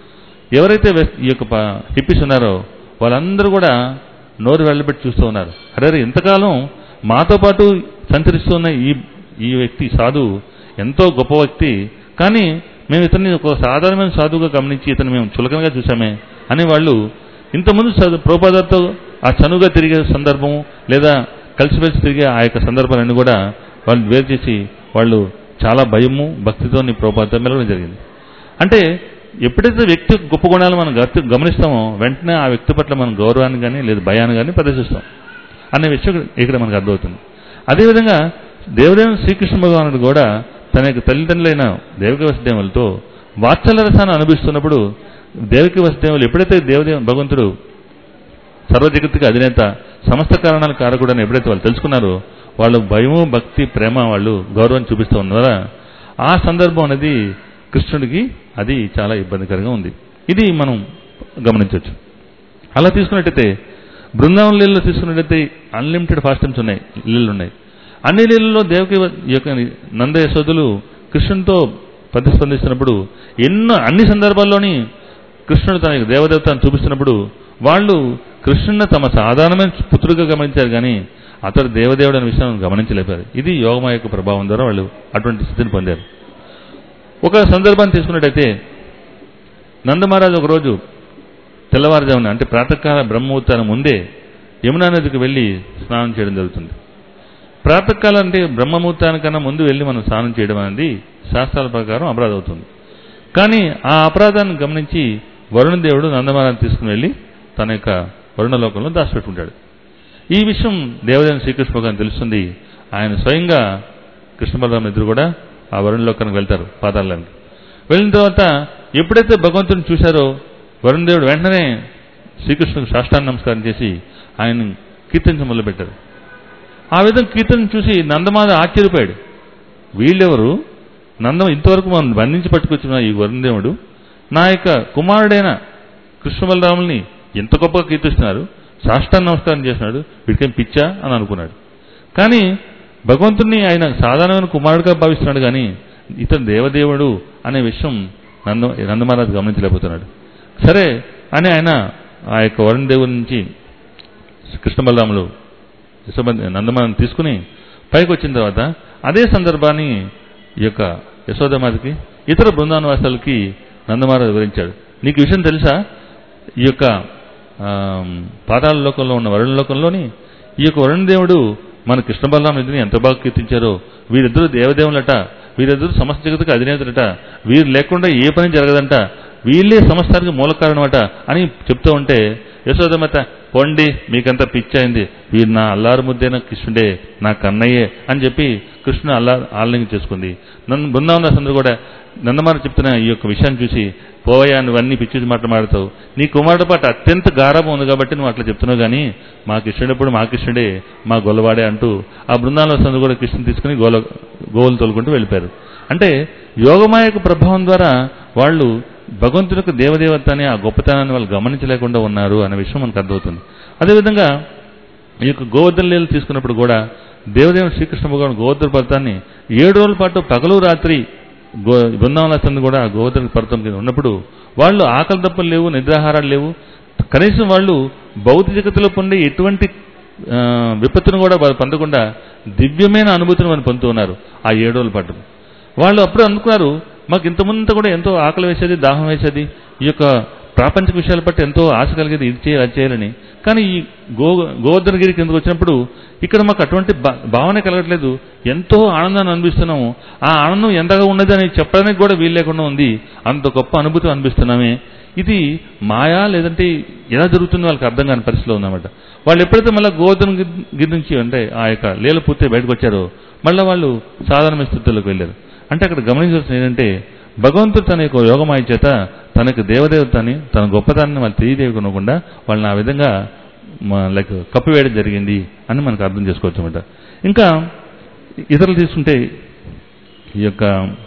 ఎవరైతే వెస్- ఈ యొక్క ప- హిప్పిస్ ఉన్నారో వాళ్ళందరూ కూడా నోరు వెళ్ళబెట్టి చూస్తూ ఉన్నారు అరే ఇంతకాలం మాతో పాటు సంచరిస్తున్న ఈ ఈ వ్యక్తి సాధువు ఎంతో గొప్ప వ్యక్తి కానీ మేము ఇతన్ని ఒక సాధారణమైన సాధువుగా గమనించి ఇతను మేము చులకనగా చూసామే అని వాళ్ళు ఇంతకుముందు చదువు ప్రోపాదార్తో ఆ చనువుగా తిరిగే సందర్భం లేదా కలిసిమెలిసి తిరిగే ఆ యొక్క సందర్భాలన్నీ కూడా వాళ్ళు వేరు చేసి వాళ్ళు చాలా భయము భక్తితో నీ ప్రోపాదం మెలగడం జరిగింది అంటే ఎప్పుడైతే వ్యక్తి యొక్క గొప్ప గుణాలు మనం గర్తి- గమనిస్తామో వెంటనే ఆ వ్యక్తి పట్ల మనం గౌరవాన్ని కానీ లేదా భయాన్ని కానీ ప్రదర్శిస్తాం అనే విషయం ఇక్కడ మనకు అర్థమవుతుంది అదేవిధంగా దేవదేవుని శ్రీకృష్ణ భగవానుడు కూడా తన యొక్క తల్లిదండ్రులైన దేవకి వసుదేవులతో వాత్సల్య రసాన్ని అనుభవిస్తున్నప్పుడు దేవకి వసుదేవులు ఎప్పుడైతే దేవదేవ భగవంతుడు సర్వజగత్తుకి అధినేత సమస్త కారణాల కారకుడు అని ఎప్పుడైతే వాళ్ళు తెలుసుకున్నారో వాళ్ళు భయము భక్తి ప్రేమ వాళ్ళు గౌరవం చూపిస్తూ ఉన్నారా ఆ సందర్భం అనేది కృష్ణుడికి అది చాలా ఇబ్బందికరంగా ఉంది ఇది మనం గమనించవచ్చు అలా తీసుకున్నట్టయితే బృందావన లీలలో తీసుకున్నట్టయితే అన్లిమిటెడ్ ఫాస్టమ్స్ ఉన్నాయి లీలలు ఉన్నాయి అన్ని లీలలో దేవకి ఈ యొక్క నంద యశోదులు కృష్ణునితో ప్రతిస్పందిస్తున్నప్పుడు ఎన్నో అన్ని సందర్భాల్లోని కృష్ణుడు తన యొక్క దేవదేవతను చూపిస్తున్నప్పుడు వాళ్ళు కృష్ణుని తమ సాధారణమైన పుత్రుడిగా గమనించారు కానీ అతడు దేవదేవుడు అనే విషయం గమనించలేపారు ఇది యోగమ యొక్క ప్రభావం ద్వారా వాళ్ళు అటువంటి స్థితిని పొందారు ఒక సందర్భాన్ని తీసుకున్నట్టయితే నందమహారాజు ఒకరోజు తెల్లవారుజామున అంటే ప్రాతకాల బ్రహ్మముహూర్తానికి ముందే యమునా నదికి వెళ్ళి స్నానం చేయడం జరుగుతుంది ప్రాతకాలం అంటే బ్రహ్మముహూర్తానికన్నా ముందు వెళ్ళి మనం స్నానం చేయడం అనేది శాస్త్రాల ప్రకారం అపరాధం అవుతుంది కానీ ఆ అపరాధాన్ని గమనించి వరుణదేవుడు నందమహారాజు తీసుకుని వెళ్ళి తన యొక్క వరుణలోకంలో దాచిపెట్టుకుంటాడు ఈ విషయం దేవదేవుని శ్రీకృష్ణ భగవాన్ తెలుస్తుంది ఆయన స్వయంగా కృష్ణ బలరాం ఇద్దరు కూడా ఆ వరుణలోకానికి వెళ్తారు పాతాళానికి వెళ్ళిన తర్వాత ఎప్పుడైతే భగవంతుని చూశారో వరుణదేవుడు వెంటనే శ్రీకృష్ణుకు సాష్టాంగ నమస్కారం చేసి ఆయన కీర్తించడం మొదలుపెట్టారు ఆ విధంగా కీర్తన చూసి నందమాద ఆశ్చర్యపోయాడు వీళ్ళెవరు నందం ఇంతవరకు మనం బంధించి పట్టుకొచ్చిన ఈ వరుణదేవుడు నా యొక్క కుమారుడైన కృష్ణ బలరాముల్ని ఎంత గొప్పగా కీర్తిస్తున్నారు సాష్టాంగ నమస్కారం చేస్తున్నాడు వీడికేం పిచ్చా అని అనుకున్నాడు కానీ భగవంతుణ్ణి ఆయన సాధారణమైన కుమారుడిగా భావిస్తున్నాడు కానీ ఇతను దేవదేవుడు అనే విషయం నంద నందమహారాజు గమనించలేకపోతున్నాడు సరే అని ఆయన ఆ యొక్క వరుణ దేవుడి నుంచి కృష్ణ బలరాములు యశోబంధ నందమాలను తీసుకుని పైకి వచ్చిన తర్వాత అదే సందర్భాన్ని ఈ యొక్క యశోదమాతకి ఇతర బృందానవాసాలకి నందమహారాజు వివరించాడు నీకు ఈ విషయం తెలుసా ఈ యొక్క ఆమ్, పాతాళ లోకంలో ఉన్న వరుణ లోకంలోని ఈ యొక్క వరుణదేవుడు మన కృష్ణ బలరాముడిని ఎంత బాగా కీర్తించారో వీరిద్దరు దేవదేవులట వీరిద్దరు సమస్త జగత్తుకు అధినేతలట వీరు లేకుండా ఏ పని జరగదంట వీళ్ళే సమస్తానికి మూల కారణమట అని చెప్తూ ఉంటే యశోదమత పొండి మీకంతా పిచ్చయింది వీరు నా అల్లారు ముద్దైన కృష్ణుడే నా కన్నయ్యే అని చెప్పి కృష్ణుడు అల్లా ఆలింగం చేసుకుంది నన్ను బృందావన అందరూ కూడా నందమార చెప్తున్న ఈ యొక్క విషయాన్ని చూసి పోవయ్యా నువ్వన్నీ పిచ్చి మాట మాడతావు నీ కుమారుడు పాటు అత్యంత గారాభం ఉంది కాబట్టి నువ్వు అట్లా చెప్తున్నావు కానీ మా కృష్ణుడప్పుడు మా కృష్ణుడే మా గొల్లవాడే అంటూ ఆ బృందావన సందు కూడా కృష్ణుని తీసుకుని గోల గోవులు తోలుకుంటూ వెళ్ళిపోయారు అంటే యోగమాయక ప్రభావం ద్వారా వాళ్ళు భగవంతుడి యొక్క దేవదేవతని ఆ గొప్పతనాన్ని వాళ్ళు గమనించలేకుండా ఉన్నారు అనే విషయం మనకు అర్థమవుతుంది అదేవిధంగా ఈ యొక్క గోవర్ధన లీలలు తీసుకున్నప్పుడు కూడా దేవదేవుడు శ్రీకృష్ణ భగవాన్ గోవర్ధన పర్వతాన్ని ఏడు రోజుల పాటు పగలు రాత్రి గో బృందావనస్తుంది కూడా ఆ గోవర్ధన పర్వతం కింద ఉన్నప్పుడు వాళ్ళు ఆకలి దప్పలు లేవు నిద్రాహారాలు లేవు కనీసం వాళ్ళు భౌతిక జగత్తులో పొందే ఎటువంటి ఆ, విపత్తును కూడా వాళ్ళు పొందకుండా దివ్యమైన అనుభూతిని మనం పొందుతూ ఉన్నారు ఆ ఏడు రోజుల పాటు వాళ్ళు అప్పుడు అనుకున్నారు మాకు ఇంతకుముందు కూడా ఎంతో ఆకలి వేసేది దాహం వేసేది ఈ యొక్క ప్రాపంచిక విషయాల పట్ల ఎంతో ఆశ కలిగేది ఇది చేయాలి అది చేయాలని కానీ ఈ గో గోవర్ధనగిరి కిందకు వచ్చినప్పుడు ఇక్కడ మాకు అటువంటి భా- భావన కలగట్లేదు ఎంతో ఆనందాన్ని అనిపిస్తున్నాము ఆ ఆనందం ఎంతగా ఉన్నది అని చెప్పడానికి కూడా వీలు లేకుండా ఉంది అంత గొప్ప అనుభూతి అనిపిస్తున్నామే ఇది మాయా లేదంటే ఎలా జరుగుతుందో వాళ్ళకి అర్థం కాని పరిస్థితిలో ఉందన్నమాట వాళ్ళు ఎప్పుడైతే మళ్ళీ గోవర్ధన గిరి- గిరి నుంచి అంటే ఆ యొక్క లీల పూర్తి బయటకు వచ్చారో మళ్ళీ వాళ్ళు సాధారణ స్థితిలోకి వెళ్ళారు అంటే అక్కడ గమనించాల్సింది ఏంటంటే భగవంతుడు తన యొక్క యోగమాయ చేత తనకు దేవదేవతని తన గొప్పతనాన్ని వాళ్ళు తెలియదేయకుండా వాళ్ళని ఆ విధంగా లైక్ కప్పివేయడం జరిగింది అని మనకు అర్థం చేసుకోవచ్చు అనమాట ఇంకా ఇతరులు తీసుకుంటే ఈ యొక్క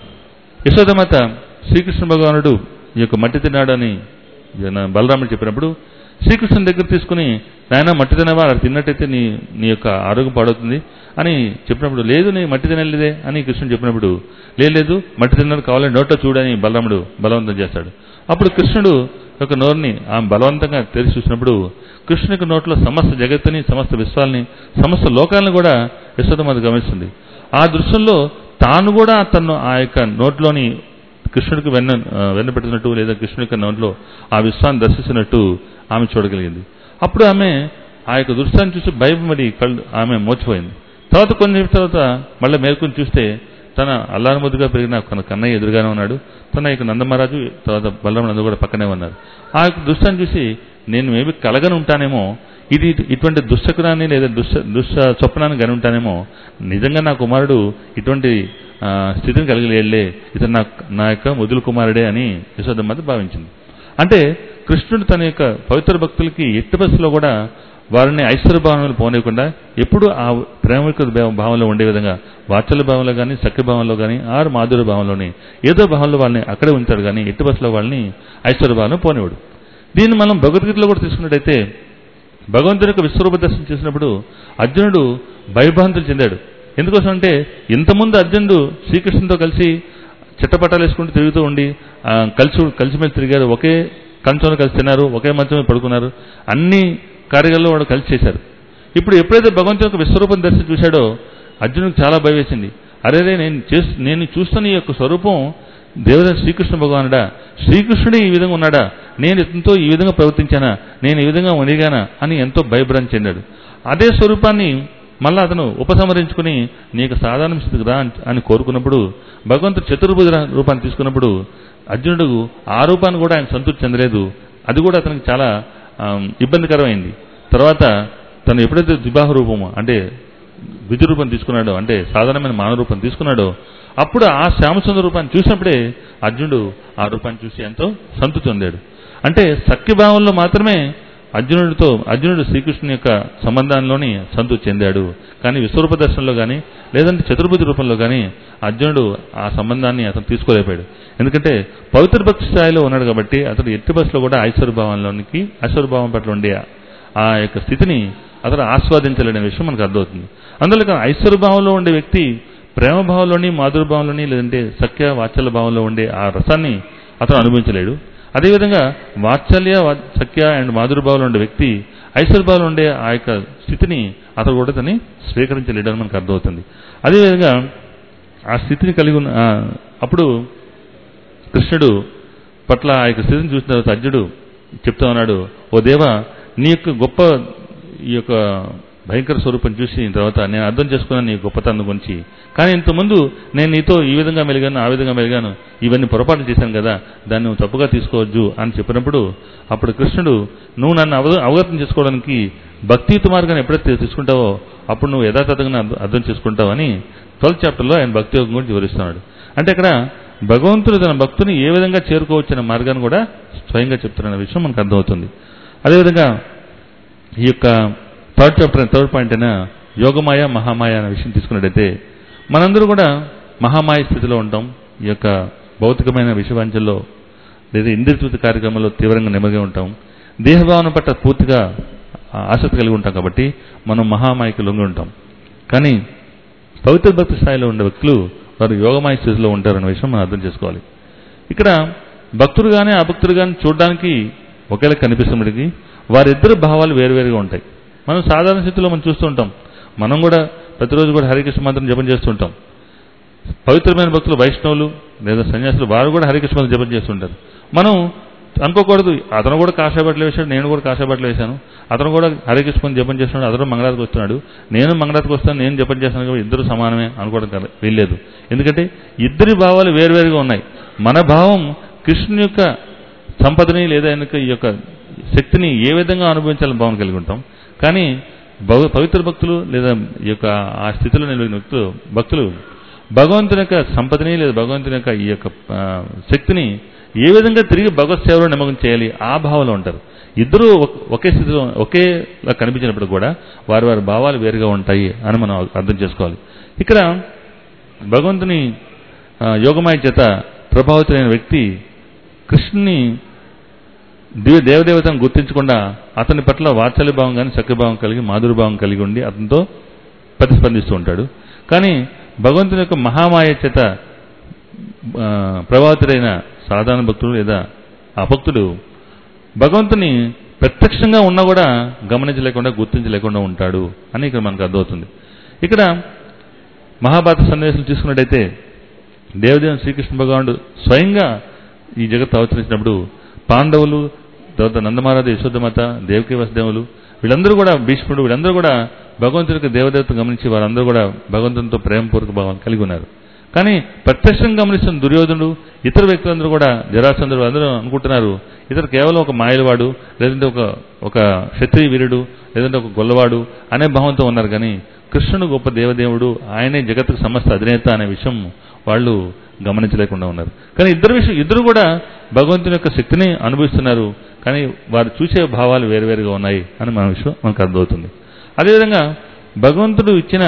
యశోదమాత శ్రీకృష్ణ భగవానుడు ఈ యొక్క మట్టి తిన్నాడు అని ఈయన బలరాముడు చెప్పినప్పుడు శ్రీకృష్ణుని దగ్గర తీసుకుని నాయన మట్టి తినవా అలా తిన్నట్టయితే నీ నీ యొక్క ఆరోగ్యం పాడవుతుంది అని చెప్పినప్పుడు లేదు నీ మట్టి తినలేదే అని కృష్ణుడు చెప్పినప్పుడు లేదు లేదు మట్టి తిన్నారు కావాలని నోట్లో చూడని బలరాముడు బలవంతం చేస్తాడు అప్పుడు కృష్ణుడు యొక్క నోరుని ఆమె బలవంతంగా తెరిచి చూసినప్పుడు కృష్ణునికి నోట్లో సమస్త జగత్తుని సమస్త విశ్వాల్ని సమస్త లోకాలను కూడా యశోదమాత గమనిస్తుంది ఆ దృశ్యంలో తాను కూడా తను ఆ యొక్క నోట్లోని కృష్ణుడికి వెన్న ఆ, వెన్న పెడుతున్నట్టు లేదా కృష్ణుడి యొక్క నోట్లో ఆ విశ్వాన్ని దర్శిస్తున్నట్టు ఆమె చూడగలిగింది అప్పుడు ఆమె ఆ యొక్క దృశ్యాన్ని చూసి భయపడి కళ్ళు ఆమె మోచిపోయింది తర్వాత కొన్ని నిమిషాల తర్వాత మళ్ళీ మేల్కొని చూస్తే తన అల్లారముద్దుగా పెరిగిన తన కన్నయ్య ఎదురుగానే ఉన్నాడు తన యొక్క నందమహారాజు తర్వాత బలరాముడు కూడా పక్కనే ఉన్నారు ఆ యొక్క దృశ్యాన్ని చూసి నేను మేబీ కలగని ఉంటానేమో ఇది ఇటు- ఇటువంటి దుశ్శకునాన్ని లేదా దుశ్శ దుశ్శ స్వప్నాన్ని గని ఉంటానేమో నిజంగా నా కుమారుడు ఇటువంటి ఆ, స్థితిని కలిగి లేడులే ఇతను నా నా యొక్క ముదులు కుమారుడే అని యశోదమ్మత భావించింది అంటే కృష్ణుడు తన యొక్క పవిత్ర భక్తులకి ఎట్టి బస్సులో కూడా వారిని ఐశ్వర్య భావనలు పోనీయకుండా ఎప్పుడు ఆ ప్రేమిక భావ- భావంలో ఉండే విధంగా వాత్సల్య భావంలో కానీ సఖ్య భావంలో కానీ ఆరు మాధుర్య భావంలోని ఏదో భావంలో వాళ్ళని అక్కడే ఉంచాడు కానీ ఎట్టి బస్సులో వాళ్ళని ఐశ్వర్య భావన పోనివాడు దీన్ని మనం భగవద్గీతలో కూడా తీసుకున్నట్టయితే భగవంతుని యొక్క విశ్వరూప దర్శనం చేసినప్పుడు అర్జునుడు భయభ్రాంతులు చెందాడు ఎందుకోసం అంటే ఇంతకుముందు అర్జునుడు శ్రీకృష్ణుతో కలిసి చిట్టపట్టాలు వేసుకుంటూ తిరుగుతూ ఉండి ఆ, కలిసి కలిసిమెలిసి తిరిగారు ఒకే కంచంలో కలిసి తిన్నారు ఒకే మంచం మీద పడుకున్నారు అన్ని కార్యాల్లో వాడు కలిసి చేశారు ఇప్పుడు ఎప్పుడైతే భగవంతుని యొక్క విశ్వరూపం దర్శనం చూశాడో అర్జునుడికి చాలా భయం వేసింది అరే రే నేను చేసి నేను చూస్తున్న ఈ యొక్క స్వరూపం దేవత శ్రీకృష్ణ భగవానుడా శ్రీకృష్ణుడే ఈ విధంగా ఉన్నాడా నేను ఇతనితో ఈ విధంగా ప్రవర్తించానా నేను ఈ విధంగా వణిగానా అని ఎంతో భయభ్రాంతి చెందాడు అదే స్వరూపాన్ని మళ్ళా అతను ఉపసంహరించుకుని నీకు సాధారణ స్థితికి రా అని- అని కోరుకున్నప్పుడు భగవంతుడు చతుర్భుజ రూపాన్ని తీసుకున్నప్పుడు అర్జునుడు ఆ రూపాన్ని కూడా ఆయన సంతృప్తి చెందలేదు అది కూడా అతనికి చాలా ఆమ్, ఇబ్బందికరమైంది తర్వాత తను ఎప్పుడైతే ద్విబాహ రూపము అంటే విధి రూపం తీసుకున్నాడో అంటే సాధారణమైన మానవ రూపం తీసుకున్నాడో అప్పుడు ఆ శ్యామసుందర రూపాన్ని చూసినప్పుడే అర్జునుడు ఆ రూపాన్ని చూసి ఎంతో సంతృప్తి చెందాడు అంటే సఖ్యభావంలో మాత్రమే అర్జునుడితో అర్జునుడు శ్రీకృష్ణుని యొక్క సంబంధంలోని సంతృప్తి చెందాడు కానీ విశ్వరూప దర్శనంలో కానీ లేదంటే చతుర్భుజ రూపంలో కానీ అర్జునుడు ఆ సంబంధాన్ని అతను తీసుకోలేపాడు ఎందుకంటే పవిత్ర భక్తి స్థాయిలో ఉన్నాడు కాబట్టి అతడు ఎట్టి బస్సులో కూడా ఐశ్వర్యభావంలోనికి ఐశ్వర్యభావం పట్ల ఉండే ఆ యొక్క స్థితిని అతను ఆస్వాదించలేని విషయం మనకు అర్థమవుతుంది అందులో ఇక ఐశ్వర్యభావంలో ఉండే వ్యక్తి ప్రేమభావంలోని మాధుర్భావంలోని లేదంటే సఖ్య వాత్సల్య భావంలో ఉండే ఆ రసాన్ని అతను అనుభవించలేడు అదేవిధంగా వాత్సల్య వా- సఖ్య అండ్ మాధుర్భావంలో ఉండే వ్యక్తి ఐశ్వర్యభావంలో ఉండే ఆ యొక్క స్థితిని అతను కూడా తని స్వీకరించలేడు అని మనకు అర్థమవుతుంది అదేవిధంగా ఆ స్థితిని కలిగి ఉన్న ఆ, అప్పుడు కృష్ణుడు పట్ల ఆ యొక్క స్థితిని చూసిన తర్వాత అర్జుడు చెప్తా ఉన్నాడు ఓ దేవా నీ యొక్క గొప్ప ఈ యొక్క భయంకర స్వరూపం చూసి తర్వాత నేను అర్థం చేసుకున్నాను నీ గొప్పతనం గురించి కానీ ఇంతకుముందు నేను నీతో ఈ విధంగా మెలిగాను ఆ విధంగా మెలిగాను ఇవన్నీ పొరపాట్లు చేశాను కదా దాన్ని నువ్వు తప్పుగా తీసుకోవద్దు అని చెప్పినప్పుడు అప్పుడు కృష్ణుడు నువ్వు నన్ను అవ అవగతం చేసుకోవడానికి భక్తియుత మార్గాన్ని ఎప్పుడైతే తీసుకుంటావో అప్పుడు నువ్వు యథాతథంగా అర్థం- అర్థం చేసుకుంటావు అని ట్వెల్త్ చాప్టర్లో ఆయన భక్తి యోగం గురించి వివరిస్తున్నాడు అంటే ఇక్కడ భగవంతుడు తన భక్తుని ఏ విధంగా చేరుకోవచ్చిన మార్గాన్ని కూడా స్వయంగా చెప్తున్న విషయం మనకు అర్థమవుతుంది అదేవిధంగా ఈ యొక్క థర్డ్ చాప్టర్ థర్డ్ పాయింట్ అయిన యోగమాయ మహామాయ అనే విషయం తీసుకున్నట్టయితే మనందరూ కూడా మహామాయ స్థితిలో ఉంటాం ఈ యొక్క భౌతికమైన విషవాంచల్లో లేదా ఇంద్రియతృప్తి కార్యక్రమంలో తీవ్రంగా నిమగ్నం ఉంటాం దేహభావన పట్ల పూర్తిగా ఆ, ఆసక్తి కలిగి ఉంటాం కాబట్టి మనం మహామాయకి లొంగి ఉంటాం కానీ పవిత్ర భక్తి స్థాయిలో ఉండే వ్యక్తులు వారు యోగమాయ స్థితిలో ఉంటారనే విషయం మనం అర్థం చేసుకోవాలి ఇక్కడ భక్తుడు కానీ అభక్తుడు కానీ చూడడానికి ఒకేలా కనిపిస్తున్నప్పటికీ వారిద్దరు భావాలు వేరువేరుగా ఉంటాయి మనం సాధారణ స్థితిలో మనం చూస్తూ ఉంటాం మనం కూడా ప్రతిరోజు కూడా హరికృష్ణ మంత్రం జపం చేస్తుంటాం పవిత్రమైన భక్తులు వైష్ణవులు లేదా సన్యాసులు వారు కూడా హరికృష్ణ మంత్రం జపం చేస్తుంటారు మనం అనుకోకూడదు అతను కూడా కాషాయ బట్టలు వేశాడు నేను కూడా కాషాయ బట్టలు వేశాను అతను కూడా హరికృష్ణ మంత్రం జపం చేస్తున్నాడు అతను మంగళానికి వస్తున్నాడు నేను మంగళానికి వస్తాను నేను జపం చేస్తాను కాబట్టి ఇద్దరు సమానమే అనుకోవడం కదా వీల్లేదు ఎందుకంటే ఇద్దరి భావాలు వేరువేరుగా ఉన్నాయి మన భావం కృష్ణుని యొక్క సంపదని లేదా ఆయనక ఈ యొక్క శక్తిని ఏ విధంగా అనుభవించాలని భావన కలిగి ఉంటాం కానీ భగ- పవిత్ర భక్తులు లేదా ఈ యొక్క ఆ స్థితిలో నిలబడిన వ్యక్తులు భక్తులు భగవంతుని యొక్క సంపదని లేదా భగవంతుని యొక్క ఈ యొక్క ఆ, శక్తిని ఏ విధంగా తిరిగి భగవత్ సేవలో నిమగ్నం చేయాలి ఆ భావంలో ఉంటారు ఇద్దరూ ఒక- ఒకే స్థితిలో ఒకేలా కనిపించినప్పుడు కూడా వారి వారి భావాలు వేరుగా ఉంటాయి అని మనం అర్థం చేసుకోవాలి ఇక్కడ భగవంతుని ఆ, యోగమాయ చేత ప్రభావితులైన వ్యక్తి కృష్ణుని దివ్య దేవదేవతను గుర్తించకుండా అతని పట్ల వాత్సల్య భావం కానీ సఖ్యభావం కలిగి మాధుర భావం కలిగి ఉండి అతనితో ప్రతిస్పందిస్తూ ఉంటాడు కానీ భగవంతుని యొక్క మహామాయ చేత ఆ, ప్రభావితుడైన సాధారణ భక్తుడు లేదా అభక్తుడు భగవంతుని ప్రత్యక్షంగా ఉన్నా కూడా గమనించలేకుండా గుర్తించలేకుండా ఉంటాడు అని ఇక్కడ మనకు అర్థమవుతుంది ఇక్కడ మహాభారత సందేశం తీసుకున్నట్టయితే దేవదేవుని శ్రీకృష్ణ భగవానుడు స్వయంగా ఈ జగత్తు అవతరించినప్పుడు పాండవులు తర్వాత నందమారాధ యశోదమాత దేవకీ వసుదేవులు వీళ్ళందరూ కూడా భీష్ముడు వీళ్ళందరూ కూడా భగవంతుడి యొక్క దేవదేవతను గమనించి వారందరూ కూడా భగవంతునితో ప్రేమపూర్వక భావం కలిగి ఉన్నారు కానీ ప్రత్యక్షంగా గమనిస్తున్న దుర్యోధనుడు ఇతర వ్యక్తులందరూ కూడా జరాసంధుడు అందరూ అనుకుంటున్నారు ఇతరు కేవలం ఒక మాయలవాడు లేదంటే ఒక ఒక క్షత్రియ వీరుడు లేదంటే ఒక గొల్లవాడు అనే భావంతో ఉన్నారు కానీ కృష్ణుడు గొప్ప దేవదేవుడు ఆయనే జగత్తుకు సమస్త అధినేత అనే విషయం వాళ్ళు గమనించలేకుండా ఉన్నారు కానీ ఇద్దరు విషయం ఇద్దరు కూడా భగవంతుని యొక్క శక్తిని అనుభవిస్తున్నారు కానీ వారు చూసే భావాలు వేరువేరుగా ఉన్నాయి అని మన విషయం మనకు అర్థమవుతుంది అదేవిధంగా భగవంతుడు ఇచ్చిన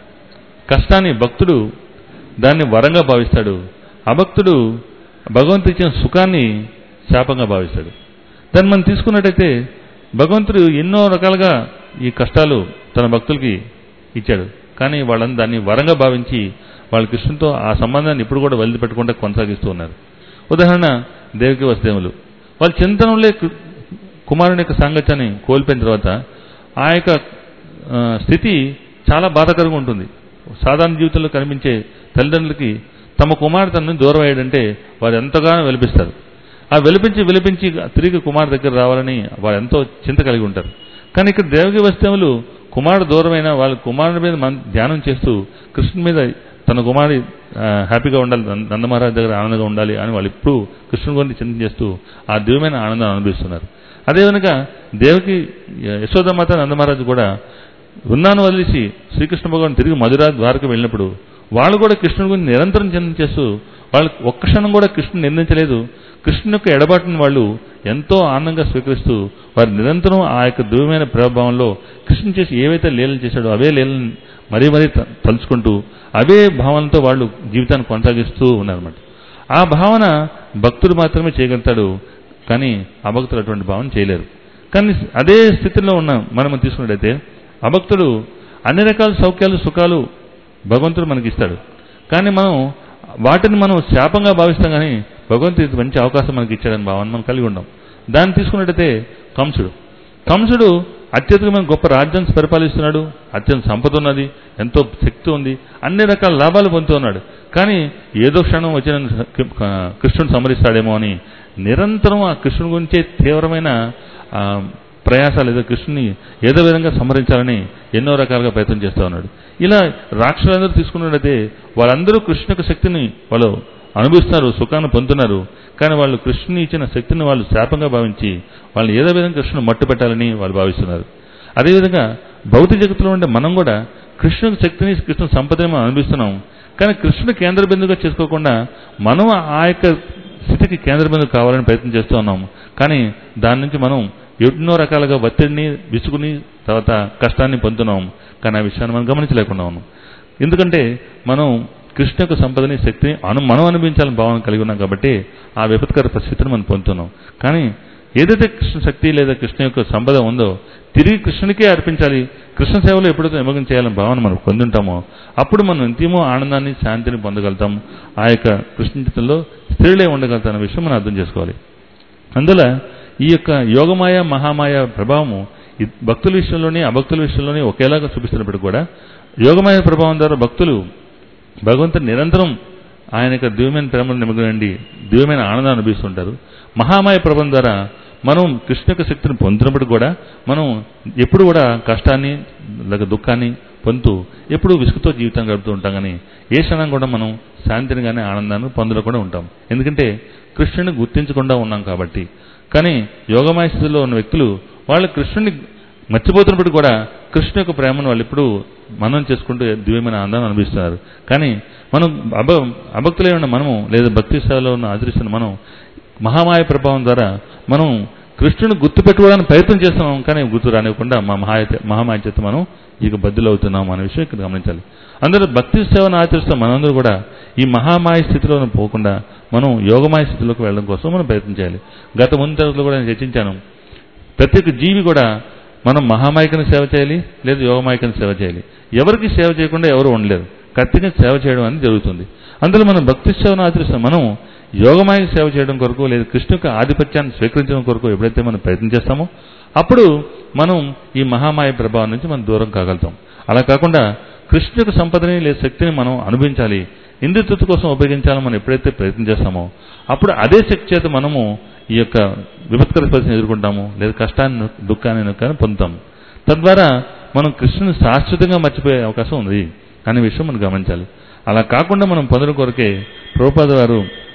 కష్టాన్ని భక్తుడు దాన్ని వరంగా భావిస్తాడు అభక్తుడు భగవంతుడు ఇచ్చిన సుఖాన్ని శాపంగా భావిస్తాడు దాన్ని మనం తీసుకున్నట్టయితే భగవంతుడు ఎన్నో రకాలుగా ఈ కష్టాలు తన భక్తులకి ఇచ్చాడు కానీ వాళ్ళని దాన్ని వరంగా భావించి వాళ్ళ కృష్ణుతో ఆ సంబంధాన్ని ఇప్పుడు కూడా వదిలిపెట్టకుండా కొనసాగిస్తూ ఉన్నారు ఉదాహరణ దేవకి వసుదేవులు వాళ్ళ చింతనంలో కు- కుమారుని యొక్క సాంగత్యాన్ని కోల్పోయిన తర్వాత ఆ యొక్క ఆ, స్థితి చాలా బాధాకరంగా ఉంటుంది సాధారణ జీవితంలో కనిపించే తల్లిదండ్రులకి తమ కుమారుడు తనని దూరం అయ్యాడంటే వారు ఎంతగానో వెలిపిస్తారు ఆ వెలిపించి వెలిపించి తిరిగి కుమారు దగ్గర రావాలని వారు ఎంతో చింత కలిగి ఉంటారు కానీ ఇక్కడ దేవకి వస్తేములు కుమారుడు దూరమైన వాళ్ళ కుమారుడి మీద మన ధ్యానం చేస్తూ కృష్ణుని మీద తన కుమారుడి ఆ, హ్యాపీగా ఉండాలి నంద- నందమహారాజు దగ్గర ఆనందంగా ఉండాలి అని వాళ్ళు ఎప్పుడూ కృష్ణుని గురించి చింతన చేస్తూ ఆ దివ్యమైన ఆనందాన్ని అనుభవిస్తున్నారు అదేవిధంగా దేవకి యశోదమాత నందమహారాజు కూడా వృందాన్ని వదిలేసి శ్రీకృష్ణ భగవాన్ తిరిగి మధురా ద్వారకు వెళ్ళినప్పుడు వాళ్ళు కూడా కృష్ణుని గురించి నిరంతరం చింతన చేస్తూ వాళ్ళు ఒక్క క్షణం కూడా కృష్ణుని నిందించలేదు కృష్ణుని యొక్క ఎడబాటును వాళ్ళు ఎంతో ఆనందంగా స్వీకరిస్తూ వారు నిరంతరం ఆ యొక్క దివ్యమైన ప్రభావంలో కృష్ణుని చేసి ఏవైతే లీలలు చేశాడో అవే లీలను మరీ మరీ త- తలుచుకుంటూ అవే భావనతో వాళ్ళు జీవితాన్ని కొనసాగిస్తూ ఉన్నారన్నమాట ఆ భావన భక్తుడు మాత్రమే చేయగలుగుతాడు కానీ అభక్తులు అటువంటి భావన చేయలేరు కానీ అదే స్థితిలో ఉన్న మనం తీసుకున్నట్టయితే అభక్తుడు అన్ని రకాల సౌఖ్యాలు సుఖాలు భగవంతుడు మనకి ఇస్తాడు కానీ మనం వాటిని మనం శాపంగా భావిస్తాం కానీ భగవంతుడు ఇది మంచి అవకాశం మనకి ఇచ్చాడని భావన మనం కలిగి ఉన్నాం దాన్ని తీసుకున్నట్టయితే కంసుడు కంసుడు అత్యధికమైన గొప్ప రాజ్యాన్ని పరిపాలిస్తున్నాడు అత్యంత సంపద ఉన్నది ఎంతో శక్తి ఉంది అన్ని రకాల లాభాలు పొందుతున్నాడు కానీ ఏదో క్షణం వచ్చిన కృష్ణుడు సమరిస్తాడేమో అని నిరంతరం ఆ కృష్ణుడి గురించే తీవ్రమైన ఆ, ప్రయాసాలు ఏదో కృష్ణుని ఏదో విధంగా సంహరించాలని ఎన్నో రకాలుగా ప్రయత్నం చేస్తూ ఉన్నాడు ఇలా రాక్షసులందరూ తీసుకున్నట్టయితే వాళ్ళందరూ కృష్ణ యొక్క శక్తిని వాళ్ళు అనుభవిస్తున్నారు సుఖాన్ని పొందుతున్నారు కానీ వాళ్ళు కృష్ణుని ఇచ్చిన శక్తిని వాళ్ళు శాపంగా భావించి వాళ్ళు ఏదో విధంగా కృష్ణుని మట్టు పెట్టాలని వాళ్ళు భావిస్తున్నారు అదేవిధంగా భౌతిక జగత్తులో ఉండే మనం కూడా కృష్ణుని శక్తిని కృష్ణ సంపదని మనం అనుభవిస్తున్నాం కానీ కృష్ణుని కేంద్ర బిందుగా చేసుకోకుండా మనం ఆ యొక్క స్థితికి కేంద్ర బిందువు కావాలని ప్రయత్నం చేస్తూ ఉన్నాం కానీ దాని నుంచి మనం ఎన్నో రకాలుగా ఒత్తిడిని విసుగుని తర్వాత కష్టాన్ని పొందుతున్నాం కానీ ఆ విషయాన్ని మనం గమనించలేకుండా ఉన్నాం ఎందుకంటే మనం కృష్ణ యొక్క సంపదని శక్తిని అను మనం అనుభవించాలని భావన కలిగి ఉన్నాం కాబట్టి ఆ విపత్కర పరిస్థితిని మనం పొందుతున్నాం కానీ ఏదైతే కృష్ణ శక్తి లేదా కృష్ణ యొక్క సంపద ఉందో తిరిగి కృష్ణునికే అర్పించాలి కృష్ణ సేవలో ఎప్పుడైతే నిమగ్నం చేయాలని భావన మనం పొందుంటామో అప్పుడు మనం ఎంతేమో ఆనందాన్ని శాంతిని పొందగలుగుతాం ఆ యొక్క కృష్ణ చిత్తంలో స్థిరులే ఉండగలుగుతాం అనే విషయం మనం అర్థం చేసుకోవాలి అందువల్ల ఈ యొక్క యోగమాయ మహామాయ ప్రభావము ఈ భక్తుల విషయంలోనే అభక్తుల విషయంలోనే ఒకేలాగా చూపిస్తున్నప్పుడు కూడా యోగమాయ ప్రభావం ద్వారా భక్తులు భగవంతుని నిరంతరం ఆయన యొక్క దివ్యమైన ప్రేమలు నిమగ్నండి దివ్యమైన ఆనందాన్ని అనుభవిస్తుంటారు మహామాయ ప్రభావం ద్వారా మనం కృష్ణ యొక్క శక్తిని పొందినప్పుడు కూడా మనం ఎప్పుడు కూడా కష్టాన్ని లేక దుఃఖాన్ని పొందుతూ ఎప్పుడు విసుగుతో జీవితం గడుపుతూ ఉంటాం కానీ ఏ క్షణం కూడా మనం శాంతిని కానీ ఆనందాన్ని పొందకుండా ఉంటాం ఎందుకంటే కృష్ణుని గుర్తించకుండా ఉన్నాం కాబట్టి కానీ యోగమాయ స్థితిలో ఉన్న వ్యక్తులు వాళ్ళు కృష్ణుని మర్చిపోతున్నప్పుడు కూడా కృష్ణ యొక్క ప్రేమను వాళ్ళు ఇప్పుడు మనం చేసుకుంటూ దివ్యమైన ఆనందాన్ని అనిపిస్తున్నారు కానీ మనం అభ అభక్తులై ఉన్న మనము లేదా భక్తి సేవలో ఉన్న ఆచరిస్తున్న మనం మహామాయ ప్రభావం ద్వారా మనం కృష్ణుని గుర్తు పెట్టుకోవడానికి ప్రయత్నం చేస్తున్నాం కానీ గుర్తు రానివ్వకుండా మా మహాయ మహామాయ చేత మనం ఇక బద్దులు అవుతున్నాం అనే విషయం ఇక్కడ గమనించాలి అందరూ భక్తి సేవను ఆచరిస్తున్న మనందరూ కూడా ఈ మహామాయ స్థితిలో పోకుండా మనం యోగమాయ స్థితిలోకి వెళ్ళడం కోసం మనం ప్రయత్నం చేయాలి గత ముందు తరగతిలో కూడా నేను చర్చించాను ప్రతి ఒక్క జీవి కూడా మనం మహామాయకని సేవ చేయాలి లేదా యోగమాయకని సేవ చేయాలి ఎవరికి సేవ చేయకుండా ఎవరు ఉండలేరు కత్తిగా సేవ చేయడం అనేది జరుగుతుంది అందులో మనం భక్తి సేవను ఆచరిస్తాం మనం యోగమాయ సేవ చేయడం కొరకు లేదా కృష్ణ యొక్క ఆధిపత్యాన్ని స్వీకరించడం కొరకు ఎప్పుడైతే మనం ప్రయత్నం చేస్తామో అప్పుడు మనం ఈ మహామాయ ప్రభావం నుంచి మనం దూరం కాగలుగుతాం అలా కాకుండా కృష్ణ యొక్క సంపదని లేదా శక్తిని మనం అనుభవించాలి ఇంద్రతృప్తి కోసం ఉపయోగించాలని మనం ఎప్పుడైతే ప్రయత్నం చేస్తామో అప్పుడు అదే శక్తి చేత మనము ఈ యొక్క విపత్కర పరిస్థితిని ఎదుర్కొంటాము లేదా కష్టాన్ని దుఃఖాన్ని నొక్కాన్ని పొందుతాము తద్వారా మనం కృష్ణుని శాశ్వతంగా మర్చిపోయే అవకాశం ఉంది అనే విషయం మనం గమనించాలి అలా కాకుండా మనం పొందడం కొరకే ప్రభుపాద వారు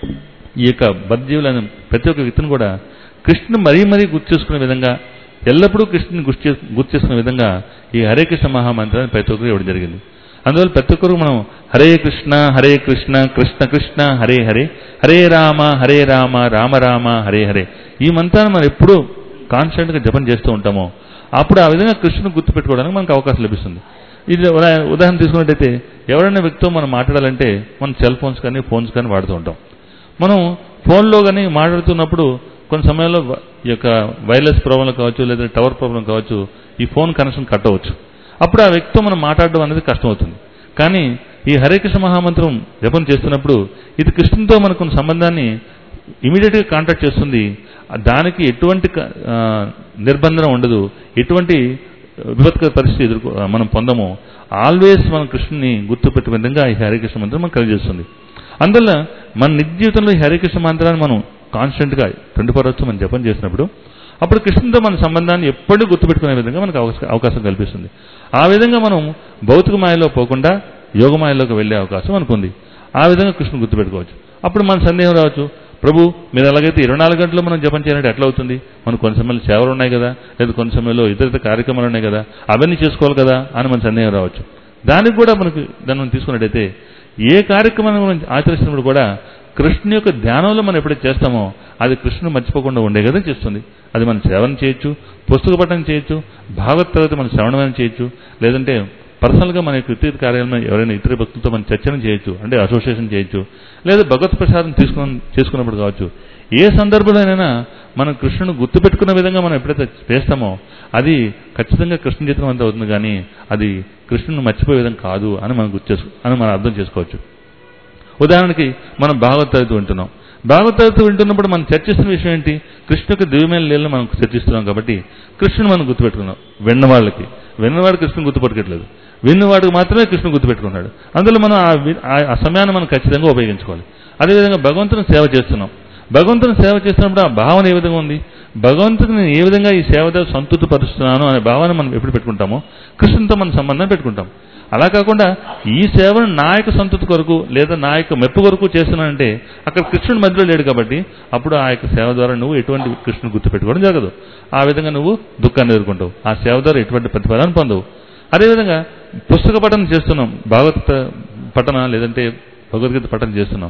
ఈ యొక్క బద్ధజీవులను ప్రతి ఒక్క వ్యక్తిని కూడా కృష్ణుని మరీ మరీ గుర్తు చేసుకునే విధంగా ఎల్లప్పుడూ కృష్ణుని గుర్తు చేసు గుర్తు చేసుకునే విధంగా ఈ హరే కృష్ణ మహామంత్రాన్ని ప్రతి ఒక్కరు ఇవ్వడం జరిగింది అందువల్ల ప్రతి ఒక్కరు మనం హరే కృష్ణ హరే కృష్ణ కృష్ణ కృష్ణ హరే హరే హరే రామ హరే రామ రామ రామ హరే హరే ఈ మంత్రాన్ని మనం ఎప్పుడూ కాన్స్టెంట్గా జపం చేస్తూ ఉంటామో అప్పుడు ఆ విధంగా కృష్ణుని గుర్తుపెట్టుకోవడానికి మనకు అవకాశం లభిస్తుంది ఇది ఉదా- ఉదాహరణ తీసుకున్నట్టయితే ఎవరైనా వ్యక్తితో మనం మాట్లాడాలంటే మనం సెల్ ఫోన్స్ కానీ ఫోన్స్ కానీ వాడుతూ ఉంటాం మనం ఫోన్లో కానీ మాట్లాడుతున్నప్పుడు కొన్ని సమయంలో వ- ఈ యొక్క వైర్లెస్ ప్రాబ్లం కావచ్చు లేదా టవర్ ప్రాబ్లం కావచ్చు ఈ ఫోన్ కనెక్షన్ కట్ అవ్వచ్చు అప్పుడు ఆ వ్యక్తితో మనం మాట్లాడడం అనేది కష్టం అవుతుంది కానీ ఈ హరే కృష్ణ మహామంత్రం జపం చేస్తున్నప్పుడు ఇది కృష్ణుతో మనకు సంబంధాన్ని ఇమీడియట్గా కాంటాక్ట్ చేస్తుంది దానికి ఎటువంటి క- ఆ, నిర్బంధన ఉండదు ఎటువంటి విపత్కర పరిస్థితి ఎదుర్కో మనం పొందము ఆల్వేస్ మనం కృష్ణుని గుర్తుపెట్టే విధంగా ఈ హరికృష్ణ మంత్రం మనకు కలిగజేస్తుంది అందువల్ల మన నిజ జీవితంలో ఈ హరికృష్ణ మంత్రాన్ని మనం కాన్స్టెంట్గా ట్వంటీ ఫోర్ అవర్స్ మనం జపం చేసినప్పుడు అప్పుడు కృష్ణుతో మన సంబంధాన్ని ఎప్పుడూ గుర్తుపెట్టుకునే విధంగా మనకు అవకాశం అవకాశం కల్పిస్తుంది ఆ విధంగా మనం భౌతిక మాయలో పోకుండా యోగమాయలోకి వెళ్ళే అవకాశం మనకుంది ఆ విధంగా కృష్ణుని గుర్తుపెట్టుకోవచ్చు అప్పుడు మన సందేహం రావచ్చు ప్రభు మీరు అలాగైతే ఇరవై నాలుగు గంటలు మనం జపం చేయాలంటే ఎట్లా అవుతుంది మనకు కొన్ని సమయంలో సేవలు ఉన్నాయి కదా లేదా కొన్ని సమయంలో ఇతర ఇతర కార్యక్రమాలు ఉన్నాయి కదా అవన్నీ చేసుకోవాలి కదా అని మన సందేహం రావచ్చు దానికి కూడా మనకు దాన్ని మనం తీసుకున్నట్టయితే ఏ కార్యక్రమాన్ని మనం ఆచరిస్తున్నప్పుడు కూడా కృష్ణు యొక్క ధ్యానంలో మనం ఎప్పుడైతే చేస్తామో అది కృష్ణుని మర్చిపోకుండా ఉండే కదా చేస్తుంది అది మనం సేవన చేయొచ్చు పుస్తక పఠనం చేయొచ్చు భాగవత తరగతి మనం శ్రవణమైన చేయొచ్చు లేదంటే పర్సనల్గా మన యొక్క వ్యక్తిగత కార్యాలయంలో ఎవరైనా ఇతర భక్తులతో మనం చర్చను చేయొచ్చు అంటే అసోసియేషన్ చేయొచ్చు లేదా భగవత్ ప్రసాదం తీసుకున్న చేసుకున్నప్పుడు కావచ్చు ఏ సందర్భంలోనైనా మనం కృష్ణుని గుర్తుపెట్టుకున్న విధంగా మనం ఎప్పుడైతే చేస్తామో అది ఖచ్చితంగా కృష్ణ చిత్రం అంతా అవుతుంది కానీ అది కృష్ణుని మర్చిపోయే విధం కాదు అని మనం గుర్తు చేసుకో అని మనం అర్థం చేసుకోవచ్చు ఉదాహరణకి మనం భాగవత తరగతి వింటున్నాం భాగవత తరగతి వింటున్నప్పుడు మనం చర్చిస్తున్న విషయం ఏంటి కృష్ణ యొక్క దివ్యమైన లీలను మనం చర్చిస్తున్నాం కాబట్టి కృష్ణుని మనం గుర్తుపెట్టుకున్నాం విన్న వాళ్ళకి విన్నవాడు కృష్ణుని గుర్తుపెట్టుకోవట్లేదు విన్నవాడికి మాత్రమే కృష్ణుని గుర్తుపెట్టుకున్నాడు అందులో మనం ఆ వి- ఆ- ఆ సమయాన్ని మనం ఖచ్చితంగా ఉపయోగించుకోవాలి అదేవిధంగా భగవంతుని సేవ చేస్తున్నాం భగవంతుని సేవ చేస్తున్నప్పుడు ఆ భావన ఏ విధంగా ఉంది భగవంతుని నేను ఏ విధంగా ఈ సేవతో సంతృప్తి పరుస్తున్నాను అనే భావన మనం ఎప్పుడు పెట్టుకుంటామో కృష్ణునితో మన సంబంధం పెట్టుకుంటాం అలా కాకుండా ఈ సేవను నా యొక్క సంతృప్తి కొరకు లేదా నా యొక్క మెప్పు కొరకు చేస్తున్నానంటే అక్కడ కృష్ణుడి మధ్యలో లేడు కాబట్టి అప్పుడు ఆ యొక్క సేవ ద్వారా నువ్వు ఎటువంటి కృష్ణుని గుర్తుపెట్టుకోవడం జరగదు ఆ విధంగా నువ్వు దుఃఖాన్ని ఎదుర్కొంటావు ఆ సేవ ద్వారా ఎటువంటి ప్రతిఫలాన్ని పొందవు అదేవిధంగా పుస్తక పఠనం చేస్తున్నాం భాగవత పఠన లేదంటే భగవద్గీత పఠనం చేస్తున్నాం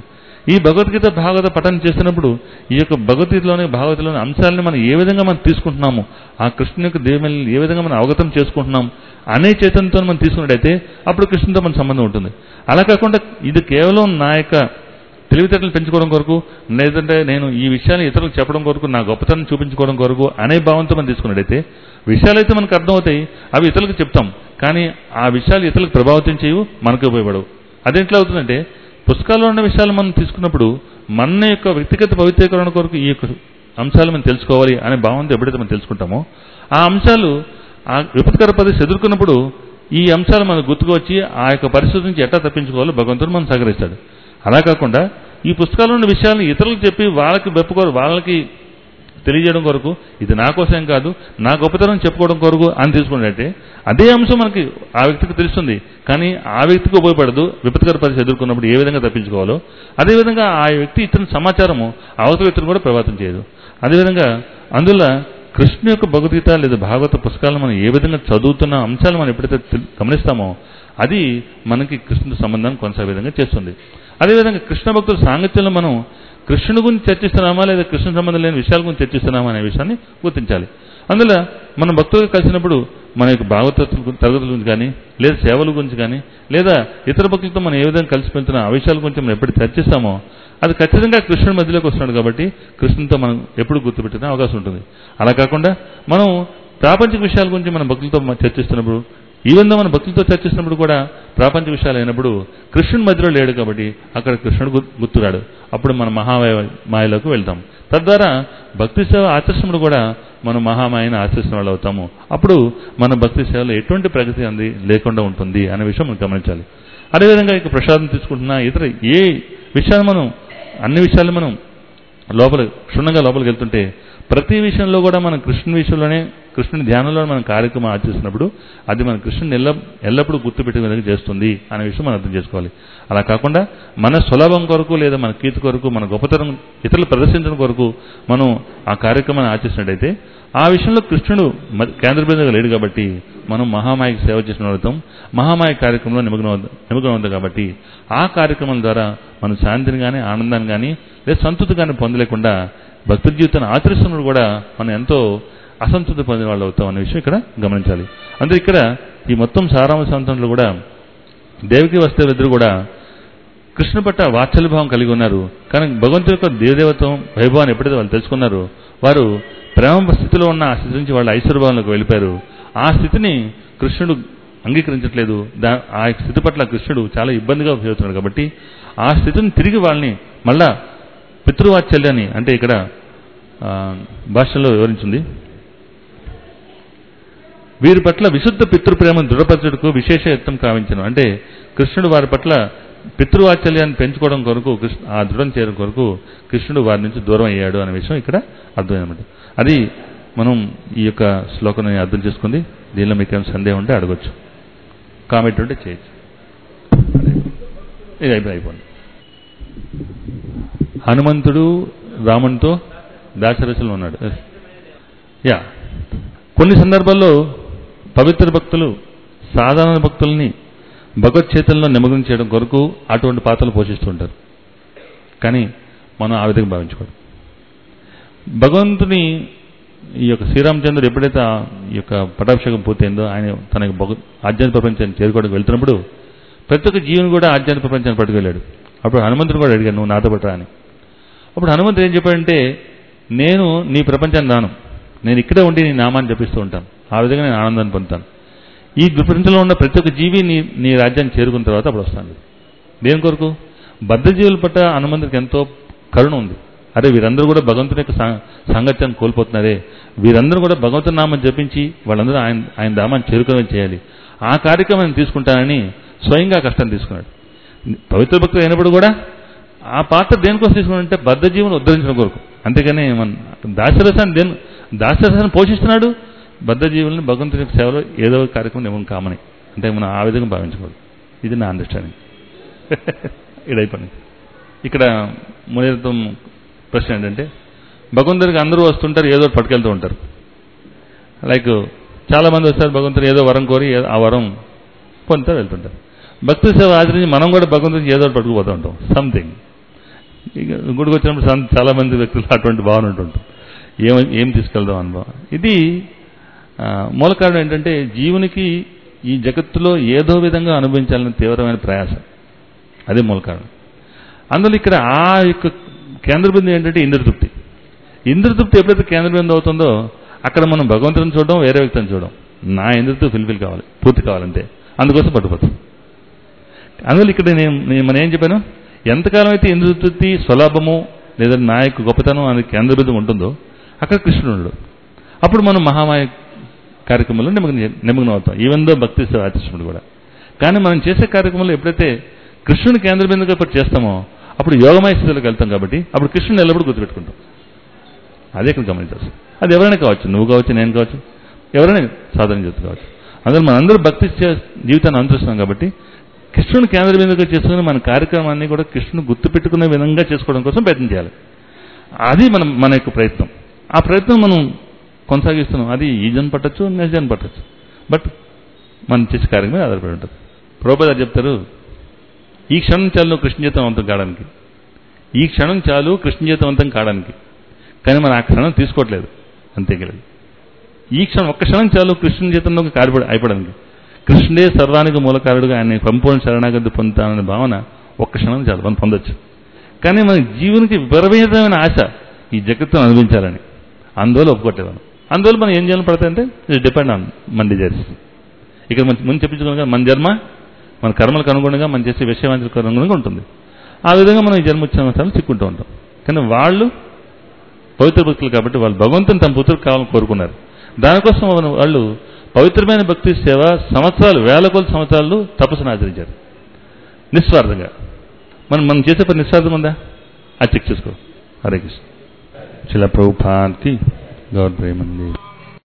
ఈ భగవద్గీత భాగవత పఠనం చేస్తున్నప్పుడు ఈ యొక్క భగవద్గీతలోని భాగవతలోని అంశాలను మనం ఏ విధంగా మనం తీసుకుంటున్నాము ఆ కృష్ణుని యొక్క దేవమల్ని ఏ విధంగా మనం అవగతం చేసుకుంటున్నాం అనే చేతనతో మనం తీసుకున్నట్టయితే అప్పుడు కృష్ణుతో మన సంబంధం ఉంటుంది అలా కాకుండా ఇది కేవలం నా యొక్క తెలివితేటలు పెంచుకోవడం కొరకు లేదంటే నేను ఈ విషయాన్ని ఇతరులకు చెప్పడం కొరకు నా గొప్పతనం చూపించుకోవడం కొరకు అనే భావంతో మనం తీసుకున్నట్టయితే విషయాలు అయితే మనకు అర్థమవుతాయి అవి ఇతరులకు చెప్తాం కానీ ఆ విషయాలు ఇతరులకు ప్రభావితం చేయవు మనకు ఉపయోగపడవు అదేంట్లో అవుతుందంటే పుస్తకాల్లో ఉన్న విషయాలు మనం తీసుకున్నప్పుడు మన యొక్క వ్యక్తిగత పవిత్రీకరణ కొరకు ఈ యొక్క అంశాలు మనం తెలుసుకోవాలి అనే భావంతో ఎప్పుడైతే మనం తెలుసుకుంటామో ఆ అంశాలు ఆ విపత్కర పరిస్థితి ఎదుర్కొన్నప్పుడు ఈ అంశాలు మనకు గుర్తుకు వచ్చి ఆ యొక్క పరిస్థితి నుంచి ఎట్లా తప్పించుకోవాలో భగవంతుడు మనం సహకరిస్తాడు అలా కాకుండా ఈ పుస్తకాల్లో ఉన్న విషయాలను ఇతరులకు చెప్పి వాళ్ళకి వెప్పుకోరు వాళ్ళకి తెలియజేయడం కొరకు ఇది నా కోసం కాదు నా గొప్పతనం చెప్పుకోవడం కొరకు అని తీసుకున్నట్టే అదే అంశం మనకి ఆ వ్యక్తికి తెలుస్తుంది కానీ ఆ వ్యక్తికి ఉపయోగపడదు విపత్కర పరిస్థితి ఎదుర్కొన్నప్పుడు ఏ విధంగా తప్పించుకోవాలో అదేవిధంగా ఆ వ్యక్తి ఇచ్చిన సమాచారము అవతల వ్యక్తిని కూడా ప్రభావితం చేయదు అదేవిధంగా అందువల్ల కృష్ణ యొక్క భగవద్గీత లేదా భాగవత పుస్తకాలను మనం ఏ విధంగా చదువుతున్న అంశాలు మనం ఎప్పుడైతే తెల్- గమనిస్తామో అది మనకి కృష్ణుతో సంబంధాన్ని కొనసాగే విధంగా చేస్తుంది అదేవిధంగా కృష్ణ భక్తుల సాంగత్యంలో మనం కృష్ణుని గురించి చర్చిస్తున్నామా లేదా కృష్ణ సంబంధం లేని విషయాల గురించి చర్చిస్తున్నామా అనే విషయాన్ని గుర్తించాలి అందులో మన భక్తులు కలిసినప్పుడు మన యొక్క భాగవత తరగతుల గురించి కానీ లేదా సేవల గురించి కానీ లేదా ఇతర భక్తులతో మనం ఏ విధంగా కలిసి పెంచుతున్న ఆ విషయాల గురించి మనం ఎప్పుడు చర్చిస్తామో అది ఖచ్చితంగా కృష్ణుడి మధ్యలోకి వస్తున్నాడు కాబట్టి కృష్ణునితో మనం ఎప్పుడు గుర్తుపెట్టిన అవకాశం ఉంటుంది అలా కాకుండా మనం ప్రాపంచిక విషయాల గురించి మన భక్తులతో మనం చర్చిస్తున్నప్పుడు ఈవెన్ మన భక్తులతో చర్చిస్తున్నప్పుడు కూడా ప్రాపంచ విషయాలు అయినప్పుడు కృష్ణుని మధ్యలో లేడు కాబట్టి అక్కడ కృష్ణుడు గుర్- గుర్తురాడు అప్పుడు మన మహామాయ మాయలోకి వెళ్తాం తద్వారా భక్తి సేవ ఆచరిస్తున్నప్పుడు కూడా మనం మహామాయని ఆచరిస్తున్న వాళ్ళు అవుతాము అప్పుడు మన భక్తి సేవలో ఎటువంటి ప్రగతి అంది లేకుండా ఉంటుంది అనే విషయం మనం గమనించాలి అదేవిధంగా ఇక ప్రసాదం తీసుకుంటున్నా ఇతర ఏ విషయాలు మనం అన్ని విషయాలు మనం లోపల క్షుణ్ణంగా లోపలికి వెళ్తుంటే ప్రతి విషయంలో కూడా మనం కృష్ణుని విషయంలోనే కృష్ణుని ధ్యానంలో మనం కార్యక్రమం ఆచరిస్తున్నప్పుడు అది మన కృష్ణుని ఎల్ల ఎల్లప్పుడూ గుర్తుపెట్టే విధంగా చేస్తుంది అనే విషయం మనం అర్థం చేసుకోవాలి అలా కాకుండా మన సులభం కొరకు లేదా మన కీర్తి కొరకు మన గొప్పతనం ఇతరులు ప్రదర్శించడం కొరకు మనం ఆ కార్యక్రమాన్ని ఆచరిస్తున్నట్టయితే ఆ విషయంలో కృష్ణుడు మ- కేంద్ర బిందువుగా లేడు కాబట్టి మనం మహామాయకి సేవ చేసిన అవుతాం మహామాయ కార్యక్రమంలో నిమగ్నం అవుతాం నిమగ్నం అవుతాం కాబట్టి ఆ కార్యక్రమం ద్వారా మనం శాంతిని కానీ ఆనందాన్ని కానీ లేదా సంతృప్తి కానీ పొందలేకుండా భక్తి జీవితాన్ని ఆచరిస్తున్నప్పుడు కూడా మనం ఎంతో అసంతృప్తి పొందిన వాళ్ళు అవుతాం అనే విషయం ఇక్కడ గమనించాలి అందుకే ఇక్కడ ఈ మొత్తం సారాంశంలో కూడా దేవికి వస్తే ఇద్దరు కూడా కృష్ణ పట్ల వాత్సల్య భావం కలిగి ఉన్నారు కానీ భగవంతుడి యొక్క దేవదేవత్వం వైభవాన్ని ఎప్పుడైతే వాళ్ళు తెలుసుకున్నారో వారు ప్రేమ స్థితిలో ఉన్న ఆ స్థితి నుంచి వాళ్ళు ఐశ్వర్యభావంలోకి వెళ్ళిపోయారు ఆ స్థితిని కృష్ణుడు అంగీకరించట్లేదు దా ఆ స్థితి పట్ల కృష్ణుడు చాలా ఇబ్బందిగా ఉపయోగిస్తున్నాడు కాబట్టి ఆ స్థితిని తిరిగి వాళ్ళని మళ్ళా పితృవాత్సల్యాన్ని అంటే ఇక్కడ ఆ, భాషలో వివరించింది వీరి పట్ల విశుద్ధ పితృప్రేమను దృఢపరచుటకు విశేష యత్నం కావించను అంటే కృష్ణుడు వారి పట్ల పితృవాత్సల్యాన్ని పెంచుకోవడం కొరకు కృష్ణ ఆ దృఢం చేయడం కొరకు కృష్ణుడు వారి నుంచి దూరం అయ్యాడు అనే విషయం ఇక్కడ అర్థమైనమాట అది మనం ఈ యొక్క శ్లోకం అర్థం చేసుకుంది దీనిలో మీకు ఏమైనా సందేహం ఉంటే అడగొచ్చు కామెంట్ ఉంటే చేయొచ్చు ఇది అయిపోయి అయిపోయింది హనుమంతుడు రామునితో దాశరథులు ఉన్నాడు యా కొన్ని సందర్భాల్లో పవిత్ర భక్తులు సాధారణ భక్తుల్ని భగవత్ చేతల్లో నిమగ్నం చేయడం కొరకు అటువంటి పాత్రలు పోషిస్తుంటారు కానీ మనం ఆ విధంగా భావించుకోవడం భగవంతుని ఈ యొక్క శ్రీరామచంద్రుడు ఎప్పుడైతే ఆ ఈ యొక్క పటాభిషేకం పూర్తయిందో ఆయన తన యొక్క భగ ఆధ్యాత్మిక ప్రపంచాన్ని చేరుకోవడానికి వెళ్తున్నప్పుడు ప్రతి ఒక్క జీవుని కూడా ఆధ్యాత్మిక ప్రపంచాన్ని పట్టుకెళ్ళాడు అప్పుడు హనుమంతుడు కూడా అడిగాడు నువ్వు నాతో పట్టరా అని అప్పుడు హనుమంతుడు ఏం చెప్పాడంటే నేను నీ ప్రపంచాన్ని రాను నేను ఇక్కడే ఉండి నీ నామాన్ని జపిస్తూ ఉంటాను ఆ విధంగా నేను ఆనందాన్ని పొందుతాను ఈ ప్రపంచంలో ఉన్న ప్రతి ఒక్క జీవి నీ నీ రాజ్యాన్ని చేరుకున్న తర్వాత అప్పుడు వస్తాను దేని కొరకు బద్ధజీవుల పట్ల హనుమంతుడికి ఎంతో కరుణ ఉంది అరే వీరందరూ కూడా భగవంతుని యొక్క సా- సాంగత్యాన్ని కోల్పోతున్నారే వీరందరూ కూడా భగవంతుని నామం జపించి వాళ్ళందరూ ఆయన ఆయన నామాన్ని చేరుకుని చేయాలి ఆ కార్యక్రమాన్ని తీసుకుంటానని స్వయంగా కష్టం తీసుకున్నాడు పవిత్ర భక్తులు అయినప్పుడు కూడా ఆ పాత్ర దేనికోసం తీసుకున్నాడంటే బద్ధ జీవుని ఉద్ధరించడం కొరకు అంతేగాని మన దాశరసాన్ని దేని దాశరసాన్ని పోషిస్తున్నాడు బద్ధ జీవుల్ని భగవంతుని యొక్క సేవలో ఏదో ఒక కార్యక్రమం ఇవ్వడం కామని అంటే మనం ఆ విధంగా భావించకూడదు ఇది నా అండర్స్టాండింగ్ ఇదైపోయింది ఇక్కడ మునిరత్వం ప్రశ్న ఏంటంటే భగవంతుడికి అందరూ వస్తుంటారు ఏదో ఒకటి పట్టుకెళ్తూ ఉంటారు లైక్ చాలా మంది వస్తారు భగవంతుడు ఏదో వరం కోరి ఏ- ఆ వరం పొందుతారు వెళ్తుంటారు భక్తి సేవ ఆచరించి మనం కూడా భగవంతుడికి ఏదో ఒకటి పట్టుకుపోతూ ఉంటాం సంథింగ్ ఇక గుడికి వచ్చినప్పుడు సం- చాలా మంది వ్యక్తులు అటువంటి భావన ఉంటుంటారు ఏం ఏం తీసుకెళ్దాం అని భావన ఇది ఆ, మూల కారణం ఏంటంటే జీవునికి ఈ జగత్తులో ఏదో విధంగా అనుభవించాలని తీవ్రమైన ప్రయాస అదే మూల కారణం అందులో ఇక్కడ ఆ యొక్క కేంద్ర బిందు ఏంటంటే ఇంద్రతృప్తి ఇంద్రతృప్తి ఎప్పుడైతే కేంద్ర బిందు అవుతుందో అక్కడ మనం భగవంతుని చూడడం వేరే వ్యక్తిని చూడడం నా ఇంద్రతృప్తి ఫిల్ఫిల్ కావాలి పూర్తి కావాలంటే అందుకోసం పట్టుపోతాం అందువల్ల ఇక్కడ నేను నేను మనం ఏం చెప్పాను ఎంతకాలం అయితే ఇంద్రతృప్తి స్వలాభము లేదా నా యొక్క గొప్పతనం అనే కేంద్ర బిందువు ఉంటుందో అక్కడ కృష్ణుడు ఉండడు. అప్పుడు మనం మహామాయ కార్యక్రమంలో నిమగ్న నిమగ్నం అవుతాం ఈవెన్ దో భక్తి సేవ ఆచరించినప్పుడు కూడా కానీ మనం చేసే కార్యక్రమంలో ఎప్పుడైతే కృష్ణుని కేంద్ర బిందుగా ఎప్పుడు చేస్తామో అప్పుడు యోగమయ స్థితిలోకి వెళ్తాం కాబట్టి అప్పుడు కృష్ణుని ఎల్లప్పుడూ గుర్తుపెట్టుకుంటాం అదే ఇక్కడ గమనించాల్సి అది ఎవరైనా కావచ్చు నువ్వు కావచ్చు నేను కావచ్చు ఎవరైనా సాధన చేస్తూ కావచ్చు అందులో మనందరూ భక్తి చే- జీవితాన్ని అనుసరిస్తున్నాం కాబట్టి కృష్ణుని కేంద్ర బిందుగా చేసుకుని మన కార్యక్రమాన్ని కూడా కృష్ణుని గుర్తుపెట్టుకునే విధంగా చేసుకోవడం కోసం ప్రయత్నం చేయాలి అది మనం మన యొక్క ప్రయత్నం ఆ ప్రయత్నం మనం కొనసాగిస్తున్నాం అది ఈ జన్ పట్టచ్చు నెక్స్ట్ జన్ పట్టచ్చు బట్ మనం చేసే కార్యం మీద ఆధారపడి ఉంటుంది ప్రోపద చెప్తారు ఈ క్షణం చాలు నువ్వు కృష్ణ జీవితవంతం కావడానికి ఈ క్షణం చాలు కృష్ణ జీవితవంతం కావడానికి కానీ మనం ఆ క్షణం తీసుకోవట్లేదు అంతేకాదు ఈ క్షణం ఒక్క క్షణం చాలు కృష్ణుని జీవితంలోకి కారిపడి అయిపోవడానికి కృష్ణుడే సర్వానికి మూలకారుడుగా ఆయన సంపూర్ణ శరణాగతి పొందుతాననే భావన ఒక్క క్షణం చాలు మనం పొందొచ్చు కానీ మన జీవునికి విపరీతమైన ఆశ ఈ జగత్తును అనుభవించాలని అందువల్ల ఒప్పుకోవట్లేదు మనం అందువల్ల మనం ఏం చేయాలని పడతాయంటే ఇది డిపెండ్ ఆన్ మన డిజైర్స్ ఇక్కడ మనం ముందు చెప్పించుకున్నాం మన జన్మ మన కర్మలకు అనుగుణంగా మనం చేసే విషయవాంచలకు అనుగుణంగా ఉంటుంది ఆ విధంగా మనం ఈ జన్మ వచ్చిన అవసరాలు చిక్కుంటూ ఉంటాం కానీ వాళ్ళు పవిత్ర భక్తులు కాబట్టి వాళ్ళు భగవంతుని తమ పుత్రుడు కావాలని కోరుకున్నారు దానికోసం వాళ్ళు- వాళ్ళు పవిత్రమైన భక్తి సేవ సంవత్సరాలు వేల కొల సంవత్సరాలు తపస్సును ఆచరించారు నిస్వార్థంగా మనం మనం చేసే పని నిస్వార్థం ఉందా అది చెక్ చేసుకో హరే కృష్ణ శిల ప్రభుపాద్కి గౌర్ ప్రేమంది